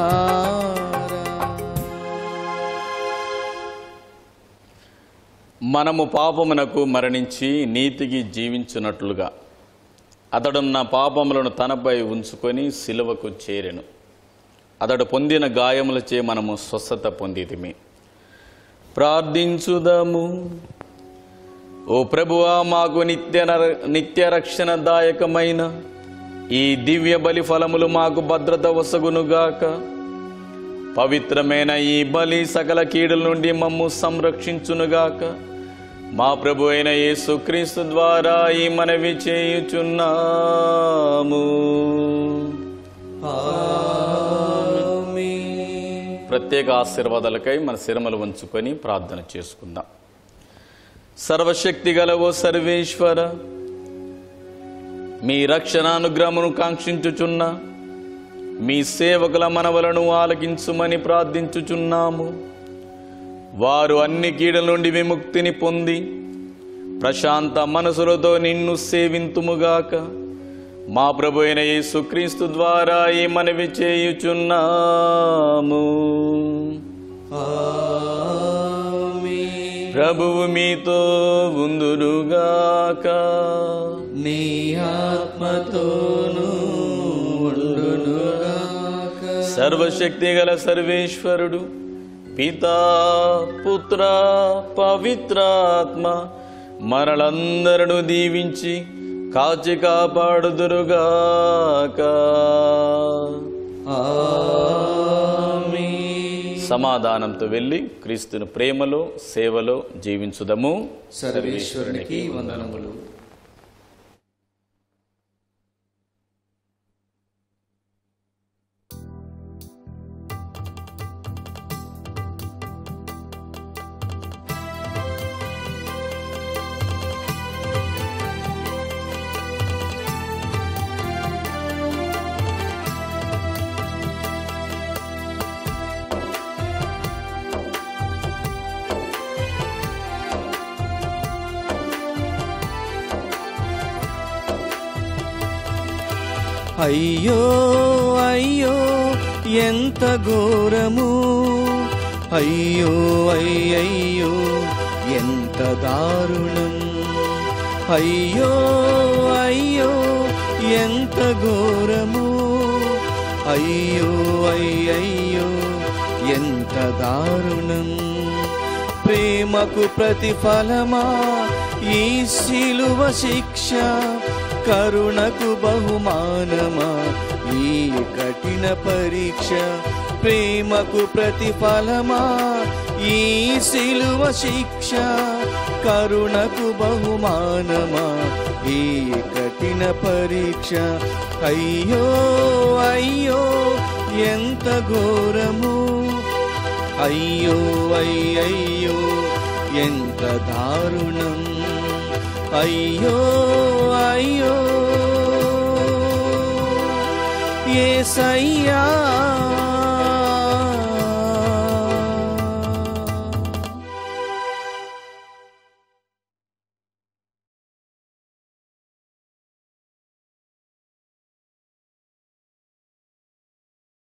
మనము పాపమునకు మరణించి నీతికి జీవించున్నట్లుగా అతడు నా పాపములను తనపై ఉంచుకొని సిలువకు చేరెను అతడు పొందిన గాయములచే మనము స్వస్థత పొందితిమి ప్రార్థించుదాము ఓ ప్రభువా మాకు నిత్య నర- నిత్య రక్షణదాయకమైన ఈ దివ్య బలి ఫలములు మాకు భద్రత వసగునుగాక పవిత్రమైన ఈ బలి సకల కీడుల నుండి మమ్ము సంరక్షించునుగాక మా ప్రభు అయిన యేసుక్రీస్తు ద్వారా ఈ మనవి చేయుచున్నాము ప్రత్యేక ఆశీర్వాదాలకై మన శిరమలు ఉంచుకొని ప్రార్థన చేసుకుందాం సర్వశక్తి గల ఓ సర్వేశ్వర మీ రక్షణానుగ్రహమును కాంక్షించుచున్న మీ సేవకుల మనవలను ఆలకించుమని ప్రార్థించుచున్నాము వారు అన్ని కీడల నుండి విముక్తిని పొంది ప్రశాంత మనసులతో నిన్ను సేవింతుముగాక మా ప్రభు అయిన యేసుక్రీస్తు ద్వారా ఈ మనవి చేయుచున్నాము ప్రభువు మీతో ఉందురుగాక నీ ఆత్మతోనూ ఉండునుగాక సర్వశక్తి గల సర్వేశ్వరుడు పితా పుత్ర పవిత్రాత్మ మరలందరను దీవించి కాచి కాపాడుదురుగాక సమాధానంతో వెళ్ళి క్రీస్తుని ప్రేమలో సేవలో జీవించుదము సర్వేశ్వరునికి వందనములు అయ్యో అయ్యో ఎంత ఘోరము అయ్యో అయ్యయ్యో ఎంత దారుణం అయ్యో అయ్యో ఎంత ఘోరము అయ్యో అయ్యయ్యో ఎంత దారుణం ప్రేమకు ప్రతిఫలమా ఈ శిలువ శిక్ష కరుణకు బహుమానమా ఈ కఠిన పరీక్ష ప్రేమకు ప్రతిఫలమా ఈ శిలువ శిక్ష కరుణకు బహుమానమా ఈ కఠిన పరీక్ష అయ్యో అయ్యో ఎంత ఘోరము అయ్యో అయ్యయ్యో ఎంత దారుణం అయ్యో అయ్యో ఏసయ్యా